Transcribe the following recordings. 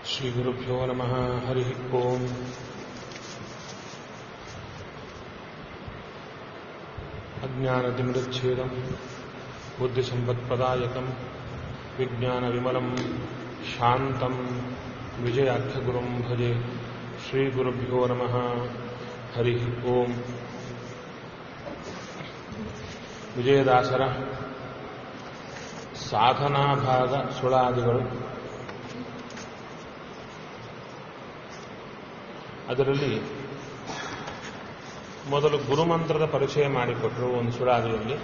श्रीगुरुभ्यो नमः हरिः ओम् अज्ञानतिमिरच्छेदम् बुद्धिसम्पत्प्रदायकम् विज्ञानविमलम् शान्तम् विजयाख्यगुरुम् भजे श्रीगुरुभ्यो नमः हरिः ओम् ವಿಜಯದಾಸರ ಸಾಧನಾಭಾಗ ಸುಳಾದಿಗಳು ಅದರಲ್ಲಿ ಮೊದಲು ಗುರುಮಂತ್ರದ ಪರಿಚಯ ಮಾಡಿಕೊಟ್ರು ಒಂದು ಸುಳಾದಿಯಲ್ಲಿ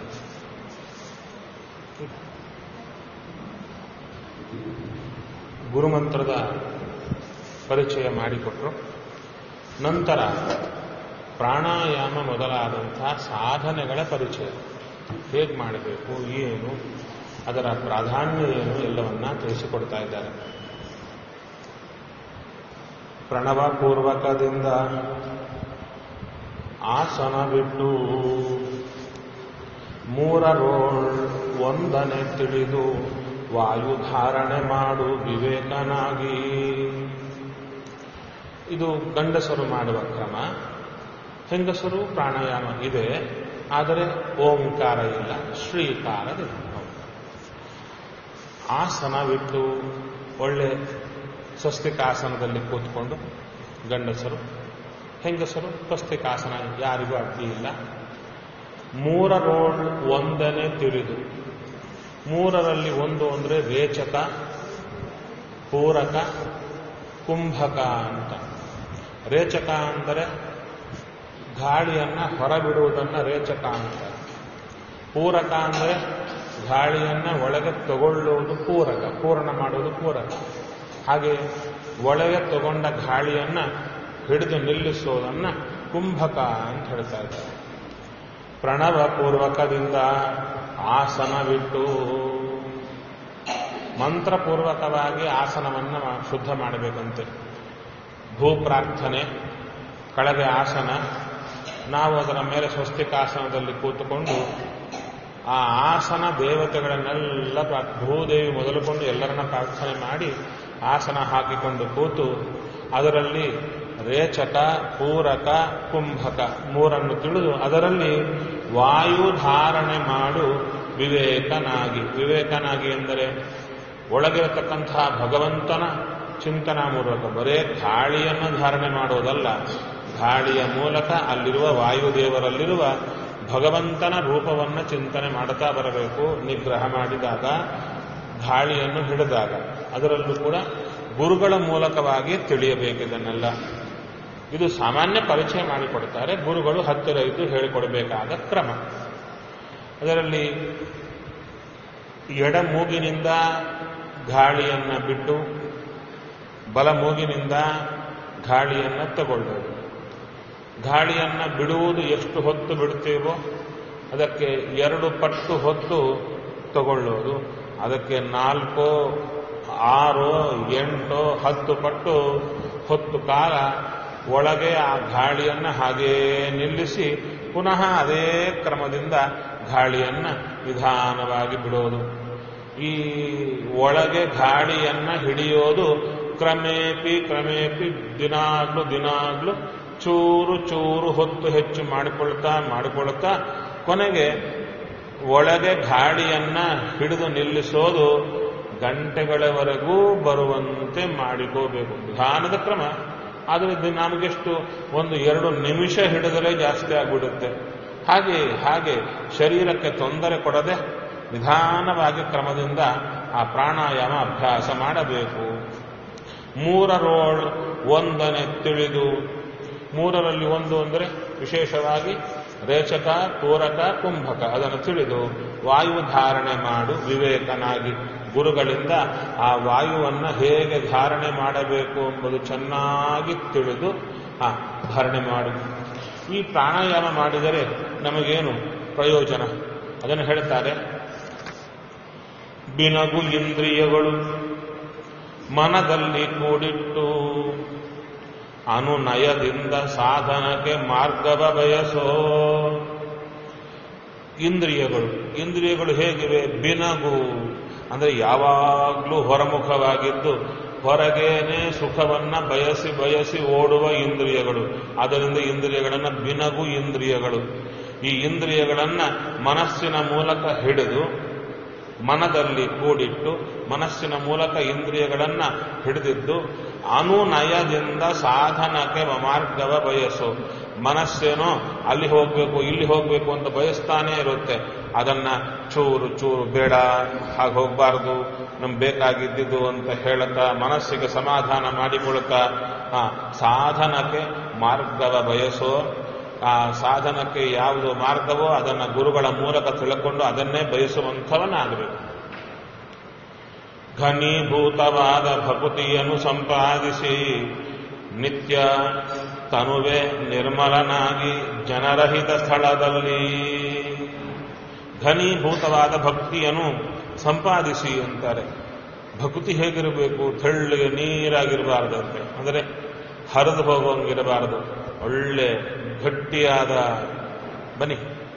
ಗುರುಮಂತ್ರದ ಪರಿಚಯ ಮಾಡಿಕೊಟ್ರು ನಂತರ ಪ್ರಾಣಾಯಾಮ ಮೊದಲಾದಂತಹ ಸಾಧನೆಗಳ ಪರಿಚಯ ಹೇಗೆ ಮಾಡಬೇಕು ಏನು ಅದರ ಪ್ರಾಧಾನ್ಯ ಏನು ಎಲ್ಲವನ್ನ ತಿಳಿಸಿಕೊಡ್ತಾ ಇದ್ದಾರೆ ಪ್ರಣವ ಪೂರ್ವಕದಿಂದ ಆಸನ ಬಿಟ್ಟು ಮೂರರೋಳ್ ಒಂದನೆ ತಿಳಿದು ವಾಯುಧಾರಣೆ ಮಾಡು ವಿವೇಕನಾಗಿ ಇದು ಗಂಡಸರು ಮಾಡುವ ಕ್ರಮ ಹೆಂಗಸರು ಪ್ರಾಣಾಯಾಮ ಇದೆ ಆದರೆ ಓಂಕಾರ ಇಲ್ಲ ಶ್ರೀಕಾರದಿಲ್ಲ ಆಸನವಿಟ್ಟು ಒಳ್ಳೆ ಸ್ವಸ್ತಿಕಾಸನದಲ್ಲಿ ಕೂತ್ಕೊಂಡು ಗಂಡಸರು ಹೆಂಗಸರು ಸ್ವಸ್ತಿಕಾಸನ ಯಾರಿಗೂ ಅಡ್ಡಿ ಇಲ್ಲ ಮೂರರೋಳ್ ಒಂದನೇ ತಿಳಿದು ಮೂರರಲ್ಲಿ ಒಂದು ಅಂದರೆ ರೇಚಕ ಪೂರಕ ಕುಂಭಕ ಅಂತ ರೇಚಕ ಅಂದರೆ ಗಾಳಿಯನ್ನ ಹೊರಬಿಡುವುದನ್ನ ರೇಚಕ ಅಂತಾರೆ ಪೂರಕ ಅಂದರೆ ಗಾಳಿಯನ್ನ ಒಳಗೆ ತಗೊಳ್ಳುವುದು ಪೂರಕ ಪೂರ್ಣ ಮಾಡುವುದು ಪೂರಕ ಹಾಗೆ ಒಳಗೆ ತಗೊಂಡ ಗಾಳಿಯನ್ನ ಹಿಡಿದು ನಿಲ್ಲಿಸೋದನ್ನ ಕುಂಭಕ ಅಂತ ಹೇಳ್ತಾ ಇದ್ದಾರೆ ಪ್ರಣವ ಪೂರ್ವಕದಿಂದ ಆಸನವಿಟ್ಟು ಮಂತ್ರಪೂರ್ವಕವಾಗಿ ಆಸನವನ್ನು ಶುದ್ಧ ಮಾಡಬೇಕಂತೆ ಭೂಪ್ರಾರ್ಥನೆ ಕೆಳಗೆ ಆಸನ ನಾವು ಅದರ ಮೇಲೆ ಸ್ವಸ್ತಿಕಾಸನದಲ್ಲಿ ಕೂತುಕೊಂಡು ಆ ಆಸನ ದೇವತೆಗಳನ್ನೆಲ್ಲ ಭೂದೇವಿ ಮೊದಲುಕೊಂಡು ಎಲ್ಲರನ್ನ ಪ್ರಾರ್ಥನೆ ಮಾಡಿ ಆಸನ ಹಾಕಿಕೊಂಡು ಕೂತು ಅದರಲ್ಲಿ ರೇಚಕ ಪೂರಕ ಕುಂಭಕ ಮೂರನ್ನು ತಿಳಿದು ಅದರಲ್ಲಿ ವಾಯು ಧಾರಣೆ ಮಾಡು ವಿವೇಕನಾಗಿ ವಿವೇಕನಾಗಿ ಎಂದರೆ ಒಳಗಿರತಕ್ಕಂತಹ ಭಗವಂತನ ಚಿಂತನಾ ಮೂಲಕ ಬರೇ ಗಾಳಿಯನ್ನು ಧಾರಣೆ ಮಾಡುವುದಲ್ಲ ಗಾಳಿಯ ಮೂಲಕ ಅಲ್ಲಿರುವ ವಾಯುದೇವರಲ್ಲಿರುವ ಭಗವಂತನ ರೂಪವನ್ನು ಚಿಂತನೆ ಮಾಡುತ್ತಾ ಬರಬೇಕು ನಿಗ್ರಹ ಮಾಡಿದಾಗ ಗಾಳಿಯನ್ನು ಹಿಡಿದಾಗ ಅದರಲ್ಲೂ ಕೂಡ ಗುರುಗಳ ಮೂಲಕವಾಗಿ ತಿಳಿಯಬೇಕಿದನ್ನೆಲ್ಲ ಇದು ಸಾಮಾನ್ಯ ಪರಿಚಯ ಮಾಡಿಕೊಡ್ತಾರೆ ಗುರುಗಳು ಹತ್ತಿರ ಇದ್ದು ಹೇಳಿಕೊಡಬೇಕಾದ ಕ್ರಮ ಅದರಲ್ಲಿ ಎಡ ಮೂಗಿನಿಂದ ಗಾಳಿಯನ್ನು ಬಿಟ್ಟು ಬಲ ಮೂಗಿನಿಂದ ಗಾಳಿಯನ್ನು ತಗೊಳ್ಳೋದು ಗಾಳಿಯನ್ನು ಬಿಡುವುದು ಎಷ್ಟು ಹೊತ್ತು ಬಿಡ್ತೇವೋ ಅದಕ್ಕೆ ಎರಡು ಪಟ್ಟು ಹೊತ್ತು ತಗೊಳ್ಳೋದು ಅದಕ್ಕೆ ನಾಲ್ಕು ಆರು ಎಂಟು ಹತ್ತು ಪಟ್ಟು ಹೊತ್ತು ಕಾಲ ಒಳಗೆ ಆ ಗಾಳಿಯನ್ನು ಹಾಗೇ ನಿಲ್ಲಿಸಿ ಪುನಃ ಅದೇ ಕ್ರಮದಿಂದ ಗಾಳಿಯನ್ನು ನಿಧಾನವಾಗಿ ಬಿಡೋದು ಈ ಒಳಗೆ ಗಾಳಿಯನ್ನ ಹಿಡಿಯೋದು ಕ್ರಮೇಪಿ ಕ್ರಮೇಪಿ ದಿನಾಗ್ಲೂ ದಿನಾಗ್ಲೂ ಚೂರು ಚೂರು ಹೊತ್ತು ಹೆಚ್ಚು ಮಾಡಿಕೊಳ್ತಾ ಮಾಡಿಕೊಳ್ತಾ ಕೊನೆಗೆ ಒಳಗೆ ಗಾಳಿಯನ್ನ ಹಿಡಿದು ನಿಲ್ಲಿಸೋದು ಗಂಟೆಗಳವರೆಗೂ ಬರುವಂತೆ ಮಾಡಿಕೋಬೇಕು ನಿಧಾನದ ಕ್ರಮ ಆದರೆ ನಮಗೆಷ್ಟು ಒಂದು ಎರಡು ನಿಮಿಷ ಹಿಡಿದರೆ ಜಾಸ್ತಿ ಆಗ್ಬಿಡುತ್ತೆ ಹಾಗೆ ಹಾಗೆ ಶರೀರಕ್ಕೆ ತೊಂದರೆ ಕೊಡದೆ ನಿಧಾನವಾಗಿ ಕ್ರಮದಿಂದ ಆ ಪ್ರಾಣಾಯಾಮ ಅಭ್ಯಾಸ ಮಾಡಬೇಕು ಮೂರರೋಳ್ ಒಂದನೆ ತಿಳಿದು ಮೂರರಲ್ಲಿ ಒಂದು ಅಂದರೆ ವಿಶೇಷವಾಗಿ ರೇಚಕ ಪೂರಕ ಕುಂಭಕ ಅದನ್ನು ತಿಳಿದು ವಾಯು ಧಾರಣೆ ಮಾಡು ವಿವೇಕನಾಗಿ ಗುರುಗಳಿಂದ ಆ ವಾಯುವನ್ನು ಹೇಗೆ ಧಾರಣೆ ಮಾಡಬೇಕು ಎಂಬುದು ಚೆನ್ನಾಗಿ ತಿಳಿದು ಆ ಧಾರಣೆ ಮಾಡು ಈ ಪ್ರಾಣಾಯಾಮ ಮಾಡಿದರೆ ನಮಗೇನು ಪ್ರಯೋಜನ ಅದನ್ನು ಹೇಳ್ತಾರೆ ಬಿನಗು ಇಂದ್ರಿಯಗಳು ಮನದಲ್ಲಿ ಕೂಡಿಟ್ಟು ಅನುನಯದಿಂದ ಸಾಧನಕ್ಕೆ ಮಾರ್ಗವ ಬಯಸೋ ಇಂದ್ರಿಯಗಳು ಇಂದ್ರಿಯಗಳು ಹೇಗಿವೆ ಬಿನಗು ಅಂದರೆ ಯಾವಾಗಲೂ ಹೊರಮುಖವಾಗಿದ್ದು ಹೊರಗೇನೆ ಸುಖವನ್ನ ಬಯಸಿ ಬಯಸಿ ಓಡುವ ಇಂದ್ರಿಯಗಳು ಅದರಿಂದ ಇಂದ್ರಿಯಗಳನ್ನ ಬಿನಗು ಇಂದ್ರಿಯಗಳು ಈ ಇಂದ್ರಿಯಗಳನ್ನ ಮನಸ್ಸಿನ ಮೂಲಕ ಹಿಡಿದು ಮನದಲ್ಲಿ ಕೂಡಿಟ್ಟು ಮನಸ್ಸಿನ ಮೂಲಕ ಇಂದ್ರಿಯಗಳನ್ನ ಹಿಡಿದಿದ್ದು ಅನುನಯದಿಂದ ಸಾಧನಕ್ಕೆ ಮಾರ್ಗವ ಬಯಸು ಮನಸ್ಸೇನೋ ಅಲ್ಲಿ ಹೋಗ್ಬೇಕು ಇಲ್ಲಿ ಹೋಗ್ಬೇಕು ಅಂತ ಬಯಸ್ತಾನೇ ಇರುತ್ತೆ ಅದನ್ನ ಚೂರು ಚೂರು ಬೇಡ ಹಾಗೆ ಹೋಗ್ಬಾರ್ದು ನಮ್ಗೆ ಬೇಕಾಗಿದ್ದಿದ್ದು ಅಂತ ಹೇಳುತ್ತಾ ಮನಸ್ಸಿಗೆ ಸಮಾಧಾನ ಮಾಡಿಕೊಳ್ತಾ ಆ, ಸಾಧನಕ್ಕೆ ಮಾರ್ಗವ ಬಯಸೋ ಆ ಸಾಧನಕ್ಕೆ ಯಾವುದು ಮಾರ್ಗವೋ ಅದನ್ನು ಗುರುಗಳ ಮೂಲಕ ತಿಳ್ಕೊಂಡು ಅದನ್ನೇ ಬಯಸುವಂಥವನಾಗಬೇಕು ಘನೀಭೂತವಾದ ಭಕುತಿಯನ್ನು ಸಂಪಾದಿಸಿ ನಿತ್ಯ ತನುವೆ ನಿರ್ಮಲನಾಗಿ ಜನರಹಿತ ಸ್ಥಳದಲ್ಲಿ ಘನೀಭೂತವಾದ ಭಕ್ತಿಯನ್ನು ಸಂಪಾದಿಸಿ ಅಂತಾರೆ ಭಕ್ತಿ ಹೇಗಿರಬೇಕು ತೆಳ್ಳಗೆ ನೀರಾಗಿರಬಾರ್ದಂತೆ ಅಂದರೆ ಹರಿದು ಹೋಗೋಂಗಿರಬಾರದು ಒಳ್ಳೆ ಗಟ್ಟಿಯಾದ ಬನ್ನಿ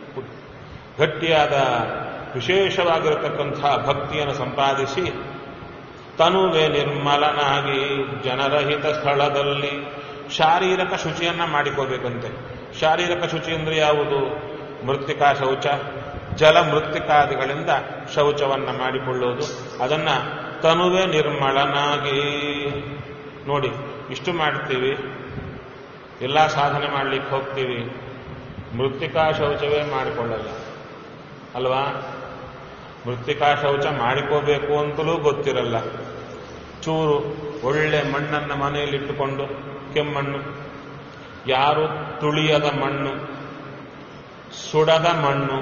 ಗಟ್ಟಿಯಾದ ವಿಶೇಷವಾಗಿರತಕ್ಕಂಥ ಭಕ್ತಿಯನ್ನು ಸಂಪಾದಿಸಿ ತನುವೆ ನಿರ್ಮಲನಾಗಿ ಜನರಹಿತ ಸ್ಥಳದಲ್ಲಿ ಶಾರೀರಕ ಶುಚಿಯನ್ನ ಮಾಡಿಕೋಬೇಕಂತೆ ಶಾರೀರಕ ಶುಚಿ ಅಂದ್ರೆ ಯಾವುದು ಮೃತ್ತಿಕಾ ಶೌಚ ಜಲ ಮೃತ್ತಿಕಾದಿಗಳಿಂದ ಶೌಚವನ್ನ ಮಾಡಿಕೊಳ್ಳುವುದು ಅದನ್ನ ತನುವೆ ನಿರ್ಮಲನಾಗಿ ನೋಡಿ ಇಷ್ಟು ಮಾಡ್ತೀವಿ ಎಲ್ಲ ಸಾಧನೆ ಮಾಡ್ಲಿಕ್ಕೆ ಹೋಗ್ತೀವಿ ಮೃತ್ತಿಕಾ ಶೌಚವೇ ಮಾಡಿಕೊಳ್ಳಲ್ಲ ಅಲ್ವಾ ಮೃತ್ತಿಕಾ ಶೌಚ ಮಾಡಿಕೋಬೇಕು ಅಂತಲೂ ಗೊತ್ತಿರಲ್ಲ ಚೂರು ಒಳ್ಳೆ ಮಣ್ಣನ್ನ ಮನೆಯಲ್ಲಿಟ್ಟುಕೊಂಡು ಕೆಮ್ಮಣ್ಣು ಯಾರು ತುಳಿಯದ ಮಣ್ಣು ಸುಡದ ಮಣ್ಣು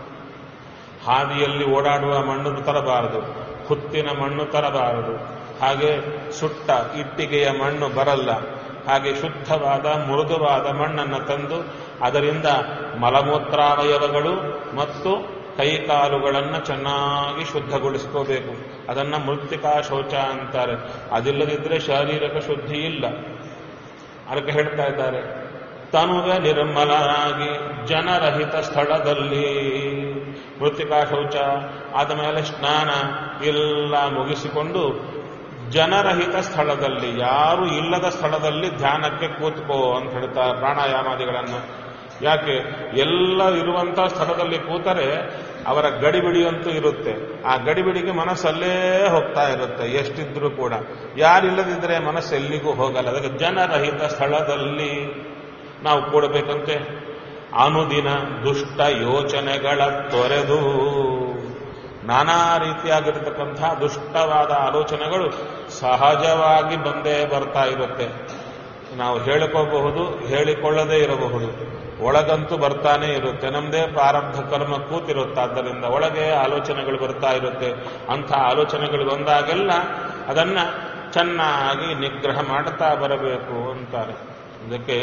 ಹಾದಿಯಲ್ಲಿ ಓಡಾಡುವ ಮಣ್ಣು ತರಬಾರದು ಹುತ್ತಿನ ಮಣ್ಣು ತರಬಾರದು ಹಾಗೆ ಸುಟ್ಟ ಇಟ್ಟಿಗೆಯ ಮಣ್ಣು ಬರಲ್ಲ ಹಾಗೆ ಶುದ್ಧವಾದ ಮೃದುವಾದ ಮಣ್ಣನ್ನು ತಂದು ಅದರಿಂದ ಮಲಮೂತ್ರಾವಯವಗಳು ಮತ್ತು ಕೈಕಾಲುಗಳನ್ನು ಚೆನ್ನಾಗಿ ಶುದ್ಧಗೊಳಿಸ್ಕೋಬೇಕು ಅದನ್ನ ಮೃತ್ತಿಕಾ ಶೌಚ ಅಂತಾರೆ ಅದಿಲ್ಲದಿದ್ರೆ ಶಾರೀರಿಕ ಶುದ್ಧಿ ಇಲ್ಲ ಅದಕ್ಕೆ ಹೇಳ್ತಾ ಇದ್ದಾರೆ ತನುವೆ ನಿರ್ಮಲನಾಗಿ ಜನರಹಿತ ಸ್ಥಳದಲ್ಲಿ ಮೃತ್ತಿಕಾ ಶೌಚ ಆದ ಮೇಲೆ ಸ್ನಾನ ಎಲ್ಲ ಮುಗಿಸಿಕೊಂಡು ಜನರಹಿತ ಸ್ಥಳದಲ್ಲಿ ಯಾರು ಇಲ್ಲದ ಸ್ಥಳದಲ್ಲಿ ಧ್ಯಾನಕ್ಕೆ ಕೂತ್ಕೋ ಅಂತ ಹೇಳ್ತಾರೆ ಪ್ರಾಣಾಯಾಮಾದಿಗಳನ್ನು ಯಾಕೆ ಎಲ್ಲ ಇರುವಂತಹ ಸ್ಥಳದಲ್ಲಿ ಕೂತರೆ ಅವರ ಗಡಿಬಿಡಿಯಂತೂ ಇರುತ್ತೆ ಆ ಗಡಿಬಿಡಿಗೆ ಮನಸ್ಸಲ್ಲೇ ಹೋಗ್ತಾ ಇರುತ್ತೆ ಎಷ್ಟಿದ್ರೂ ಕೂಡ ಯಾರಿಲ್ಲದಿದ್ರೆ ಮನಸ್ಸು ಎಲ್ಲಿಗೂ ಹೋಗಲ್ಲ ಅದಕ್ಕೆ ಜನರಹಿತ ಸ್ಥಳದಲ್ಲಿ ನಾವು ಕೂಡಬೇಕಂತೆ ಅನುದಿನ ದುಷ್ಟ ಯೋಚನೆಗಳ ತೊರೆದು ನಾನಾ ರೀತಿಯಾಗಿರತಕ್ಕಂಥ ದುಷ್ಟವಾದ ಆಲೋಚನೆಗಳು ಸಹಜವಾಗಿ ಬಂದೇ ಬರ್ತಾ ಇರುತ್ತೆ ನಾವು ಹೇಳಿಕೋಬಹುದು ಹೇಳಿಕೊಳ್ಳದೇ ಇರಬಹುದು ಒಳಗಂತೂ ಬರ್ತಾನೆ ಇರುತ್ತೆ ನಮ್ದೇ ಪ್ರಾರಬ್ಧ ಕರ್ಮ ಕೂತಿರುತ್ತೆ ಆದ್ದರಿಂದ ಒಳಗೆ ಆಲೋಚನೆಗಳು ಬರ್ತಾ ಇರುತ್ತೆ ಅಂಥ ಆಲೋಚನೆಗಳು ಬಂದಾಗೆಲ್ಲ ಅದನ್ನ ಚೆನ್ನಾಗಿ ನಿಗ್ರಹ ಮಾಡುತ್ತಾ ಬರಬೇಕು ಅಂತಾರೆ ಇದಕ್ಕೆ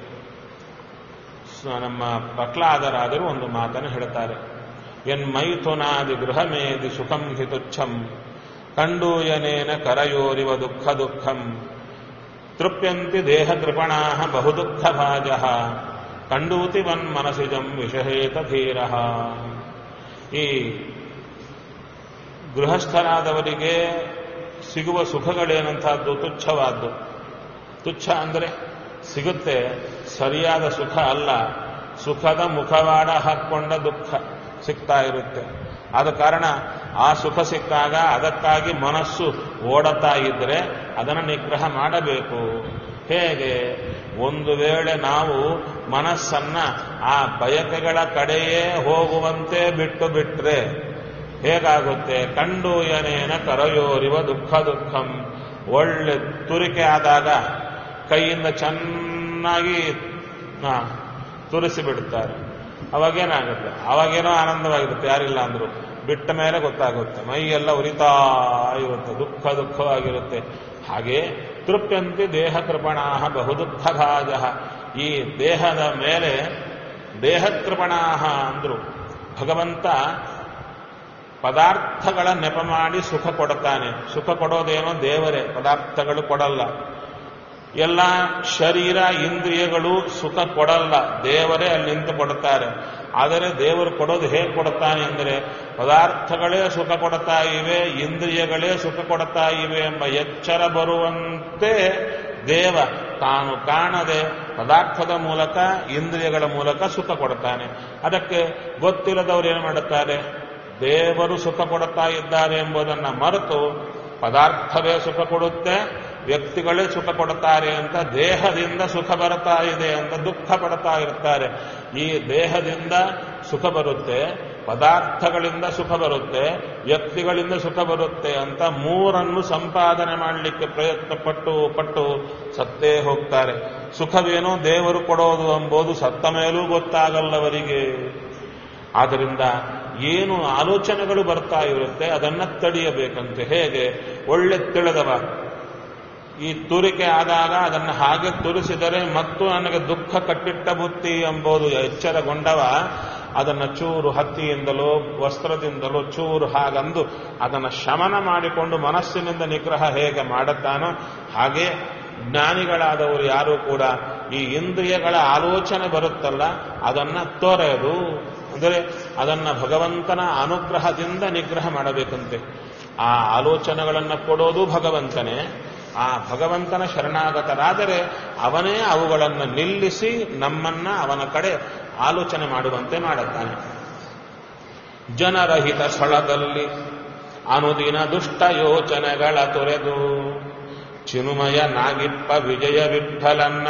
ಸ- ನಮ್ಮ ಪ್ರಹ್ಲಾದರಾದರು ಒಂದು ಮಾತನ್ನು ಹೇಳ್ತಾರೆ ಎನ್ಮೈಥುನಾದಿ ಗೃಹಮೇದಿ ಸುಖಂ ಹಿ ತುಚ್ಛಂ ಕಂಡೂಯನೇನ ಕರಯೋರಿವ ದುಃಖ ದುಃಖಂ ತೃಪ್ಯಂತಿ ದೇಹ ಕೃಪಣಾ ಬಹು ದುಃಖ ಭಾಜ ಕಂಡೂತಿ ವನ್ ಮನಸಿಜಂ ವಿಷಹೇತ ಧೀರ ಈ ಗೃಹಸ್ಥರಾದವರಿಗೆ ಸಿಗುವ ಸುಖಗಳೇನಂತಹದ್ದು ತುಚ್ಛವಾದ್ದು ತುಚ್ಛ ಅಂದರೆ ಸಿಗುತ್ತೆ ಸರಿಯಾದ ಸುಖ ಅಲ್ಲ ಸುಖದ ಮುಖವಾಡ ಹಾಕ್ಕೊಂಡ ದುಃಖ ಸಿಗ್ತಾ ಇರುತ್ತೆ ಆದ ಕಾರಣ ಆ ಸುಖ ಸಿಕ್ಕಾಗ ಅದಕ್ಕಾಗಿ ಮನಸ್ಸು ಓಡತಾ ಇದ್ರೆ ಅದನ್ನು ನಿಗ್ರಹ ಮಾಡಬೇಕು ಹೇಗೆ ಒಂದು ವೇಳೆ ನಾವು ಮನಸ್ಸನ್ನ ಆ ಬಯಕೆಗಳ ಕಡೆಯೇ ಹೋಗುವಂತೆ ಬಿಟ್ಟು ಬಿಟ್ರೆ ಹೇಗಾಗುತ್ತೆ ಕಂಡು ಏನೇನ ಕರಯೋರಿವ ದುಃಖ ದುಃಖಂ ಒಳ್ಳೆ ತುರಿಕೆ ಆದಾಗ ಕೈಯಿಂದ ಚೆನ್ನಾಗಿ ಆ, ತುರಿಸಿ ಬಿಡುತ್ತಾರೆ ಅವಾಗೇನಾಗುತ್ತೆ ಅವಾಗೇನೋ ಆನಂದವಾಗಿರುತ್ತೆ ಯಾರಿಲ್ಲ ಅಂದ್ರು ಬಿಟ್ಟ ಮೇಲೆ ಗೊತ್ತಾಗುತ್ತೆ ಮೈ ಎಲ್ಲ ಉರಿತಾ ಇರುತ್ತೆ ದುಃಖ ದುಃಖವಾಗಿರುತ್ತೆ ಹಾಗೆ ತೃಪ್ಯಂತಿ ದೇಹ ಕೃಪಣಾಹ ಬಹು ದುಃಖ ಭಾಜ ಈ ದೇಹದ ಮೇಲೆ ದೇಹ ಕೃಪಣಾಹ ಅಂದ್ರು ಭಗವಂತ ಪದಾರ್ಥಗಳ ನೆಪ ಮಾಡಿ ಸುಖ ಕೊಡುತ್ತಾನೆ ಸುಖ ಕೊಡೋದೇನೋ ದೇವರೇ ಪದಾರ್ಥಗಳು ಕೊಡಲ್ಲ ಎಲ್ಲ ಶರೀರ ಇಂದ್ರಿಯಗಳು ಸುಖ ಕೊಡಲ್ಲ ದೇವರೇ ಅಲ್ಲಿ ನಿಂತು ಕೊಡುತ್ತಾರೆ ಆದರೆ ದೇವರು ಕೊಡೋದು ಹೇಗೆ ಕೊಡುತ್ತಾನೆ ಅಂದರೆ ಪದಾರ್ಥಗಳೇ ಸುಖ ಕೊಡ್ತಾ ಇವೆ ಇಂದ್ರಿಯಗಳೇ ಸುಖ ಕೊಡ್ತಾ ಇವೆ ಎಂಬ ಎಚ್ಚರ ಬರುವಂತೆ ದೇವ ತಾನು ಕಾಣದೆ ಪದಾರ್ಥದ ಮೂಲಕ ಇಂದ್ರಿಯಗಳ ಮೂಲಕ ಸುಖ ಕೊಡ್ತಾನೆ ಅದಕ್ಕೆ ಗೊತ್ತಿಲ್ಲದವರು ಏನು ಮಾಡುತ್ತಾರೆ ದೇವರು ಸುಖ ಕೊಡುತ್ತಾ ಇದ್ದಾರೆ ಎಂಬುದನ್ನು ಮರೆತು ಪದಾರ್ಥವೇ ಸುಖ ಕೊಡುತ್ತೆ ವ್ಯಕ್ತಿಗಳೇ ಸುಖ ಕೊಡುತ್ತಾರೆ ಅಂತ ದೇಹದಿಂದ ಸುಖ ಬರ್ತಾ ಇದೆ ಅಂತ ದುಃಖ ಪಡ್ತಾ ಇರ್ತಾರೆ ಈ ದೇಹದಿಂದ ಸುಖ ಬರುತ್ತೆ ಪದಾರ್ಥಗಳಿಂದ ಸುಖ ಬರುತ್ತೆ ವ್ಯಕ್ತಿಗಳಿಂದ ಸುಖ ಬರುತ್ತೆ ಅಂತ ಮೂರನ್ನು ಸಂಪಾದನೆ ಮಾಡಲಿಕ್ಕೆ ಪ್ರಯತ್ನ ಪಟ್ಟು ಪಟ್ಟು ಸತ್ತೇ ಹೋಗ್ತಾರೆ ಸುಖವೇನೋ ದೇವರು ಕೊಡೋದು ಎಂಬುದು ಸತ್ತ ಮೇಲೂ ಗೊತ್ತಾಗಲ್ಲವರಿಗೆ ಆದ್ದರಿಂದ ಏನು ಆಲೋಚನೆಗಳು ಬರ್ತಾ ಇರುತ್ತೆ ಅದನ್ನ ತಡೆಯಬೇಕಂತೆ ಹೇಗೆ ಒಳ್ಳೆ ತಿಳಿದವ ಈ ತುರಿಕೆ ಆದಾಗ ಅದನ್ನು ಹಾಗೆ ತುರಿಸಿದರೆ ಮತ್ತು ನನಗೆ ದುಃಖ ಕಟ್ಟಿಟ್ಟ ಬುತ್ತಿ ಎಂಬುದು ಎಚ್ಚರಗೊಂಡವ ಅದನ್ನು ಚೂರು ಹತ್ತಿಯಿಂದಲೋ ವಸ್ತ್ರದಿಂದಲೋ ಚೂರು ಹಾಗಂದು ಅದನ್ನು ಶಮನ ಮಾಡಿಕೊಂಡು ಮನಸ್ಸಿನಿಂದ ನಿಗ್ರಹ ಹೇಗೆ ಮಾಡುತ್ತಾನೋ ಹಾಗೆ ಜ್ಞಾನಿಗಳಾದವರು ಯಾರೂ ಕೂಡ ಈ ಇಂದ್ರಿಯಗಳ ಆಲೋಚನೆ ಬರುತ್ತಲ್ಲ ಅದನ್ನ ತೊರೆದು ಅಂದರೆ ಅದನ್ನ ಭಗವಂತನ ಅನುಗ್ರಹದಿಂದ ನಿಗ್ರಹ ಮಾಡಬೇಕಂತೆ ಆ ಆಲೋಚನೆಗಳನ್ನು ಕೊಡೋದು ಭಗವಂತನೇ ಆ ಭಗವಂತನ ಶರಣಾಗತರಾದರೆ ಅವನೇ ಅವುಗಳನ್ನು ನಿಲ್ಲಿಸಿ ನಮ್ಮನ್ನ ಅವನ ಕಡೆ ಆಲೋಚನೆ ಮಾಡುವಂತೆ ಮಾಡುತ್ತಾನೆ ಜನರಹಿತ ಸ್ಥಳದಲ್ಲಿ ಅನುದಿನ ದುಷ್ಟ ಯೋಚನೆಗಳ ತೊರೆದು ಚಿನುಮಯ ನಾಗಿಪ್ಪ ವಿಜಯ ವಿಠಲನ್ನ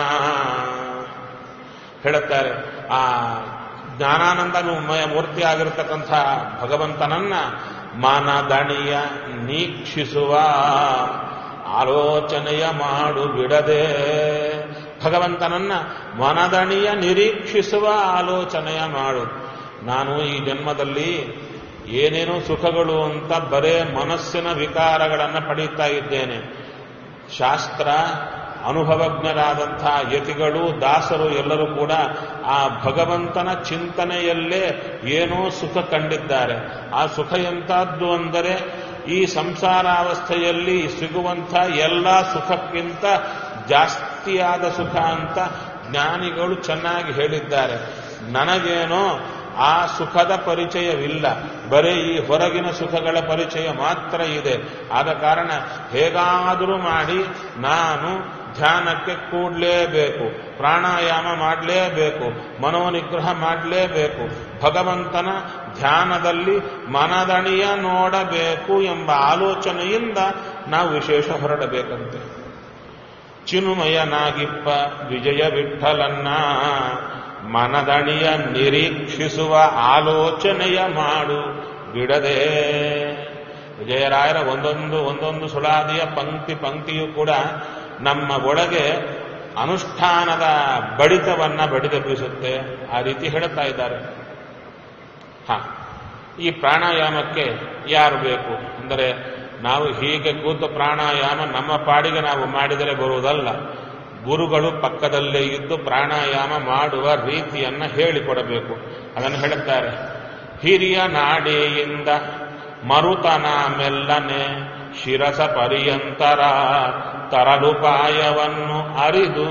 ಹೇಳುತ್ತಾರೆ ಆ ಜ್ಞಾನಾನಂದಮಯ ಮೂರ್ತಿ ಆಗಿರತಕ್ಕಂಥ ಭಗವಂತನನ್ನ ಮಾನದಣಿಯ ನೀಕ್ಷಿಸುವ ಆಲೋಚನೆಯ ಮಾಡು ಬಿಡದೆ ಭಗವಂತನನ್ನ ಮನದಣಿಯ ನಿರೀಕ್ಷಿಸುವ ಆಲೋಚನೆಯ ಮಾಡು ನಾನು ಈ ಜನ್ಮದಲ್ಲಿ ಏನೇನೋ ಸುಖಗಳು ಅಂತ ಬರೇ ಮನಸ್ಸಿನ ವಿಕಾರಗಳನ್ನು ಪಡೀತಾ ಇದ್ದೇನೆ ಶಾಸ್ತ್ರ ಅನುಭವಜ್ಞರಾದಂತಹ ಯತಿಗಳು ದಾಸರು ಎಲ್ಲರೂ ಕೂಡ ಆ ಭಗವಂತನ ಚಿಂತನೆಯಲ್ಲೇ ಏನೋ ಸುಖ ಕಂಡಿದ್ದಾರೆ ಆ ಸುಖ ಎಂತಹದ್ದು ಅಂದರೆ ಈ ಸಂಸಾರಾವಸ್ಥೆಯಲ್ಲಿ ಸಿಗುವಂಥ ಎಲ್ಲ ಸುಖಕ್ಕಿಂತ ಜಾಸ್ತಿಯಾದ ಸುಖ ಅಂತ ಜ್ಞಾನಿಗಳು ಚೆನ್ನಾಗಿ ಹೇಳಿದ್ದಾರೆ ನನಗೇನೋ ಆ ಸುಖದ ಪರಿಚಯವಿಲ್ಲ ಬರೀ ಈ ಹೊರಗಿನ ಸುಖಗಳ ಪರಿಚಯ ಮಾತ್ರ ಇದೆ ಆದ ಕಾರಣ ಹೇಗಾದರೂ ಮಾಡಿ ನಾನು ಧ್ಯಾನಕ್ಕೆ ಕೂಡಲೇಬೇಕು ಪ್ರಾಣಾಯಾಮ ಮಾಡಲೇಬೇಕು ಮನೋನಿಗ್ರಹ ಮಾಡಲೇಬೇಕು ಭಗವಂತನ ಧ್ಯಾನದಲ್ಲಿ ಮನದಣಿಯ ನೋಡಬೇಕು ಎಂಬ ಆಲೋಚನೆಯಿಂದ ನಾವು ವಿಶೇಷ ಹೊರಡಬೇಕಂತೆ ಚಿನುಮಯನಾಗಿಪ್ಪ ವಿಜಯ ವಿಠಲನ್ನ ಮನದಣಿಯ ನಿರೀಕ್ಷಿಸುವ ಆಲೋಚನೆಯ ಮಾಡು ಬಿಡದೆ ವಿಜಯರಾಯರ ಒಂದೊಂದು ಒಂದೊಂದು ಸುಳಾದಿಯ ಪಂಕ್ತಿ ಪಂಕ್ತಿಯು ಕೂಡ ನಮ್ಮ ಒಳಗೆ ಅನುಷ್ಠಾನದ ಬಡಿತವನ್ನ ಬಡಿದೆಬ್ಬಿಸುತ್ತೆ ಆ ರೀತಿ ಹೇಳುತ್ತಾ ಇದ್ದಾರೆ ಹ ಈ ಪ್ರಾಣಾಯಾಮಕ್ಕೆ ಯಾರು ಬೇಕು ಅಂದರೆ ನಾವು ಹೀಗೆ ಕೂತು ಪ್ರಾಣಾಯಾಮ ನಮ್ಮ ಪಾಡಿಗೆ ನಾವು ಮಾಡಿದರೆ ಬರುವುದಲ್ಲ ಗುರುಗಳು ಪಕ್ಕದಲ್ಲೇ ಇದ್ದು ಪ್ರಾಣಾಯಾಮ ಮಾಡುವ ರೀತಿಯನ್ನ ಹೇಳಿಕೊಡಬೇಕು ಅದನ್ನು ಹೇಳುತ್ತಾರೆ ಹಿರಿಯ ನಾಡಿಯಿಂದ ಮರುತನ ಮೆಲ್ಲನೆ ಶಿರಸ ಪರ್ಯಂತರ ತರಲುಪಾಯವನ್ನು ಅರಿದು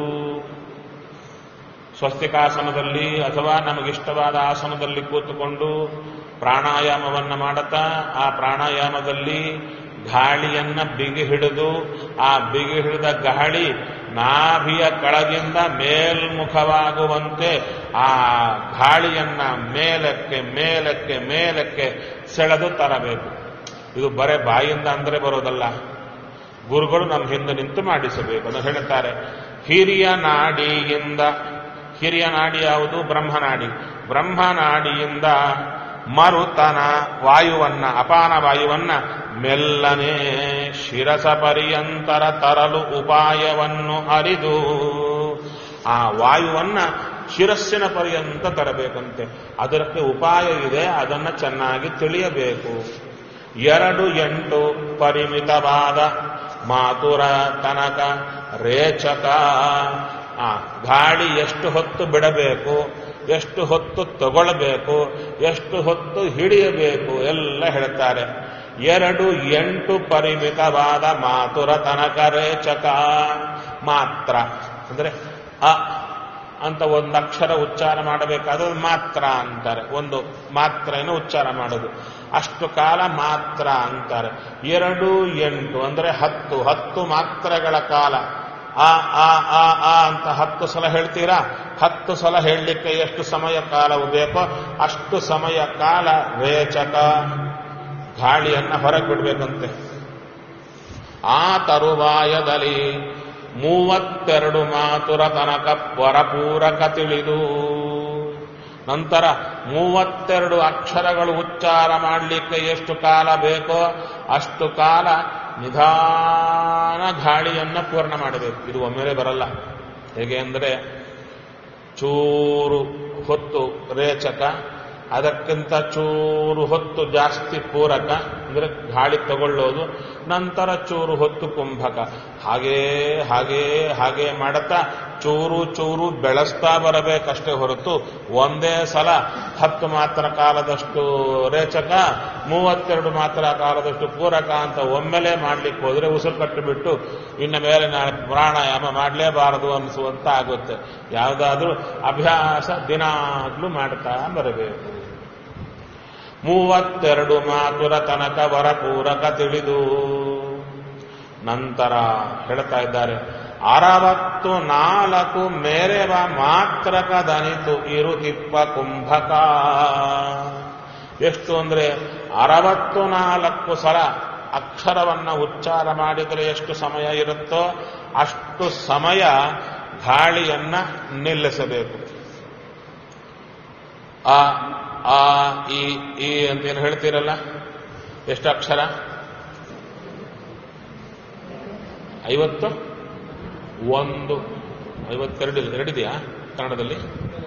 ಸ್ವಸ್ತಿಕಾಸನದಲ್ಲಿ ಅಥವಾ ನಮಗಿಷ್ಟವಾದ ಆಸನದಲ್ಲಿ ಕೂತುಕೊಂಡು ಪ್ರಾಣಾಯಾಮವನ್ನು ಮಾಡುತ್ತಾ ಆ ಪ್ರಾಣಾಯಾಮದಲ್ಲಿ ಗಾಳಿಯನ್ನ ಬಿಗಿ ಹಿಡಿದು ಆ ಬಿಗಿ ಹಿಡಿದ ಗಾಳಿ ನಾಭಿಯ ಕೆಳಗಿಂದ ಮೇಲ್ಮುಖವಾಗುವಂತೆ ಆ ಗಾಳಿಯನ್ನ ಮೇಲಕ್ಕೆ ಮೇಲಕ್ಕೆ ಮೇಲಕ್ಕೆ ಸೆಳೆದು ತರಬೇಕು ಇದು ಬರೇ ಬಾಯಿಂದ ಅಂದ್ರೆ ಬರೋದಲ್ಲ ಗುರುಗಳು ನಮ್ಮ ಹಿಂದೆ ನಿಂತು ಮಾಡಿಸಬೇಕು ಅಂತ ಹೇಳುತ್ತಾರೆ ಹಿರಿಯ ನಾಡಿಯಿಂದ ಹಿರಿಯ ನಾಡಿ ಯಾವುದು ಬ್ರಹ್ಮನಾಡಿ ಬ್ರಹ್ಮನಾಡಿಯಿಂದ ಮರುತನ ವಾಯುವನ್ನ ಅಪಾನ ವಾಯುವನ್ನ ಮೆಲ್ಲನೆ ಶಿರಸ ಪರ್ಯಂತರ ತರಲು ಉಪಾಯವನ್ನು ಅರಿದು ಆ ವಾಯುವನ್ನ ಶಿರಸ್ಸಿನ ಪರ್ಯಂತ ತರಬೇಕಂತೆ ಅದಕ್ಕೆ ಉಪಾಯ ಇದೆ ಅದನ್ನ ಚೆನ್ನಾಗಿ ತಿಳಿಯಬೇಕು ಎರಡು ಎಂಟು ಪರಿಮಿತವಾದ ಮಾತುರ ತನಕ ರೇಚಕ ಆ ಗಾಳಿ ಎಷ್ಟು ಹೊತ್ತು ಬಿಡಬೇಕು ಎಷ್ಟು ಹೊತ್ತು ತಗೊಳ್ಬೇಕು ಎಷ್ಟು ಹೊತ್ತು ಹಿಡಿಯಬೇಕು ಎಲ್ಲ ಹೇಳ್ತಾರೆ ಎರಡು ಎಂಟು ಪರಿಮಿತವಾದ ಮಾತುರ ತನಕ ರೇಚಕ ಮಾತ್ರ ಅಂದ್ರೆ ಅ ಅಂತ ಒಂದು ಅಕ್ಷರ ಉಚ್ಚಾರ ಮಾಡಬೇಕಾದ್ರೆ ಅದು ಮಾತ್ರ ಅಂತಾರೆ ಒಂದು ಮಾತ್ರೆಯನ್ನು ಉಚ್ಚಾರ ಮಾಡೋದು ಅಷ್ಟು ಕಾಲ ಮಾತ್ರ ಅಂತಾರೆ ಎರಡು ಎಂಟು ಅಂದ್ರೆ ಹತ್ತು ಹತ್ತು ಮಾತ್ರೆಗಳ ಕಾಲ ಆ ಆ ಆ ಆ ಅಂತ ಹತ್ತು ಸಲ ಹೇಳ್ತೀರಾ ಹತ್ತು ಸಲ ಹೇಳಲಿಕ್ಕೆ ಎಷ್ಟು ಸಮಯ ಕಾಲವು ಬೇಕೋ ಅಷ್ಟು ಸಮಯ ಕಾಲ ರೇಚಕ ಗಾಳಿಯನ್ನ ಹೊರಗೆ ಬಿಡ್ಬೇಕಂತೆ ಆ ತರುವಾಯದಲ್ಲಿ ಮೂವತ್ತೆರಡು ಮಾತುರ ತನಕ ಪರಪೂರಕ ತಿಳಿದು ನಂತರ ಮೂವತ್ತೆರಡು ಅಕ್ಷರಗಳು ಉಚ್ಚಾರ ಮಾಡಲಿಕ್ಕೆ ಎಷ್ಟು ಕಾಲ ಬೇಕೋ ಅಷ್ಟು ಕಾಲ ನಿಧಾನ ಗಾಳಿಯನ್ನ ಪೂರ್ಣ ಮಾಡಬೇಕು ಇದು ಒಮ್ಮೆಲೆ ಬರಲ್ಲ ಹೇಗೆ ಅಂದರೆ ಚೂರು ಹೊತ್ತು ರೇಚಕ ಅದಕ್ಕಿಂತ ಚೂರು ಹೊತ್ತು ಜಾಸ್ತಿ ಪೂರಕ ಅಂದರೆ ಗಾಳಿ ತಗೊಳ್ಳೋದು ನಂತರ ಚೂರು ಹೊತ್ತು ಕುಂಭಕ ಹಾಗೇ ಹಾಗೇ ಹಾಗೇ ಮಾಡುತ್ತಾ ಚೂರು ಚೂರು ಬೆಳೆಸ್ತಾ ಬರಬೇಕಷ್ಟೇ ಹೊರತು ಒಂದೇ ಸಲ ಹತ್ತು ಮಾತ್ರ ಕಾಲದಷ್ಟು ರೇಚಕ ಮೂವತ್ತೆರಡು ಮಾತ್ರ ಕಾಲದಷ್ಟು ಪೂರಕ ಅಂತ ಒಮ್ಮೆಲೆ ಮಾಡ್ಲಿಕ್ಕೆ ಹೋದ್ರೆ ಉಸಿರು ಕಟ್ಟಿಬಿಟ್ಟು ಇನ್ನು ಮೇಲೆ ನಾನು ಪ್ರಾಣಾಯಾಮ ಮಾಡಲೇಬಾರದು ಅನಿಸುವಂತ ಆಗುತ್ತೆ ಯಾವುದಾದ್ರೂ ಅಭ್ಯಾಸ ದಿನಾಗ್ಲೂ ಮಾಡ್ತಾ ಬರಬೇಕು ಮೂವತ್ತೆರಡು ಮಾತುರ ತನಕ ವರ ಪೂರಕ ತಿಳಿದು ನಂತರ ಹೇಳ್ತಾ ಇದ್ದಾರೆ ಅರವತ್ತು ನಾಲ್ಕು ಮೇರೆವ ಮಾತ್ರಕ ದನಿತು ಇರುತಿಪ್ಪ ಕುಂಭಕ ಎಷ್ಟು ಅಂದ್ರೆ ಅರವತ್ತು ನಾಲ್ಕು ಸಲ ಅಕ್ಷರವನ್ನ ಉಚ್ಚಾರ ಮಾಡಿದರೆ ಎಷ್ಟು ಸಮಯ ಇರುತ್ತೋ ಅಷ್ಟು ಸಮಯ ಗಾಳಿಯನ್ನ ನಿಲ್ಲಿಸಬೇಕು ಆ ಆ ಈ ಈ ಅಂತೇನು ಹೇಳ್ತೀರಲ್ಲ ಎಷ್ಟು ಅಕ್ಷರ ಐವತ್ತು ಒಂದು ಐವತ್ತೆರಡು ಎರಡಿದೆಯಾ ಕನ್ನಡದಲ್ಲಿ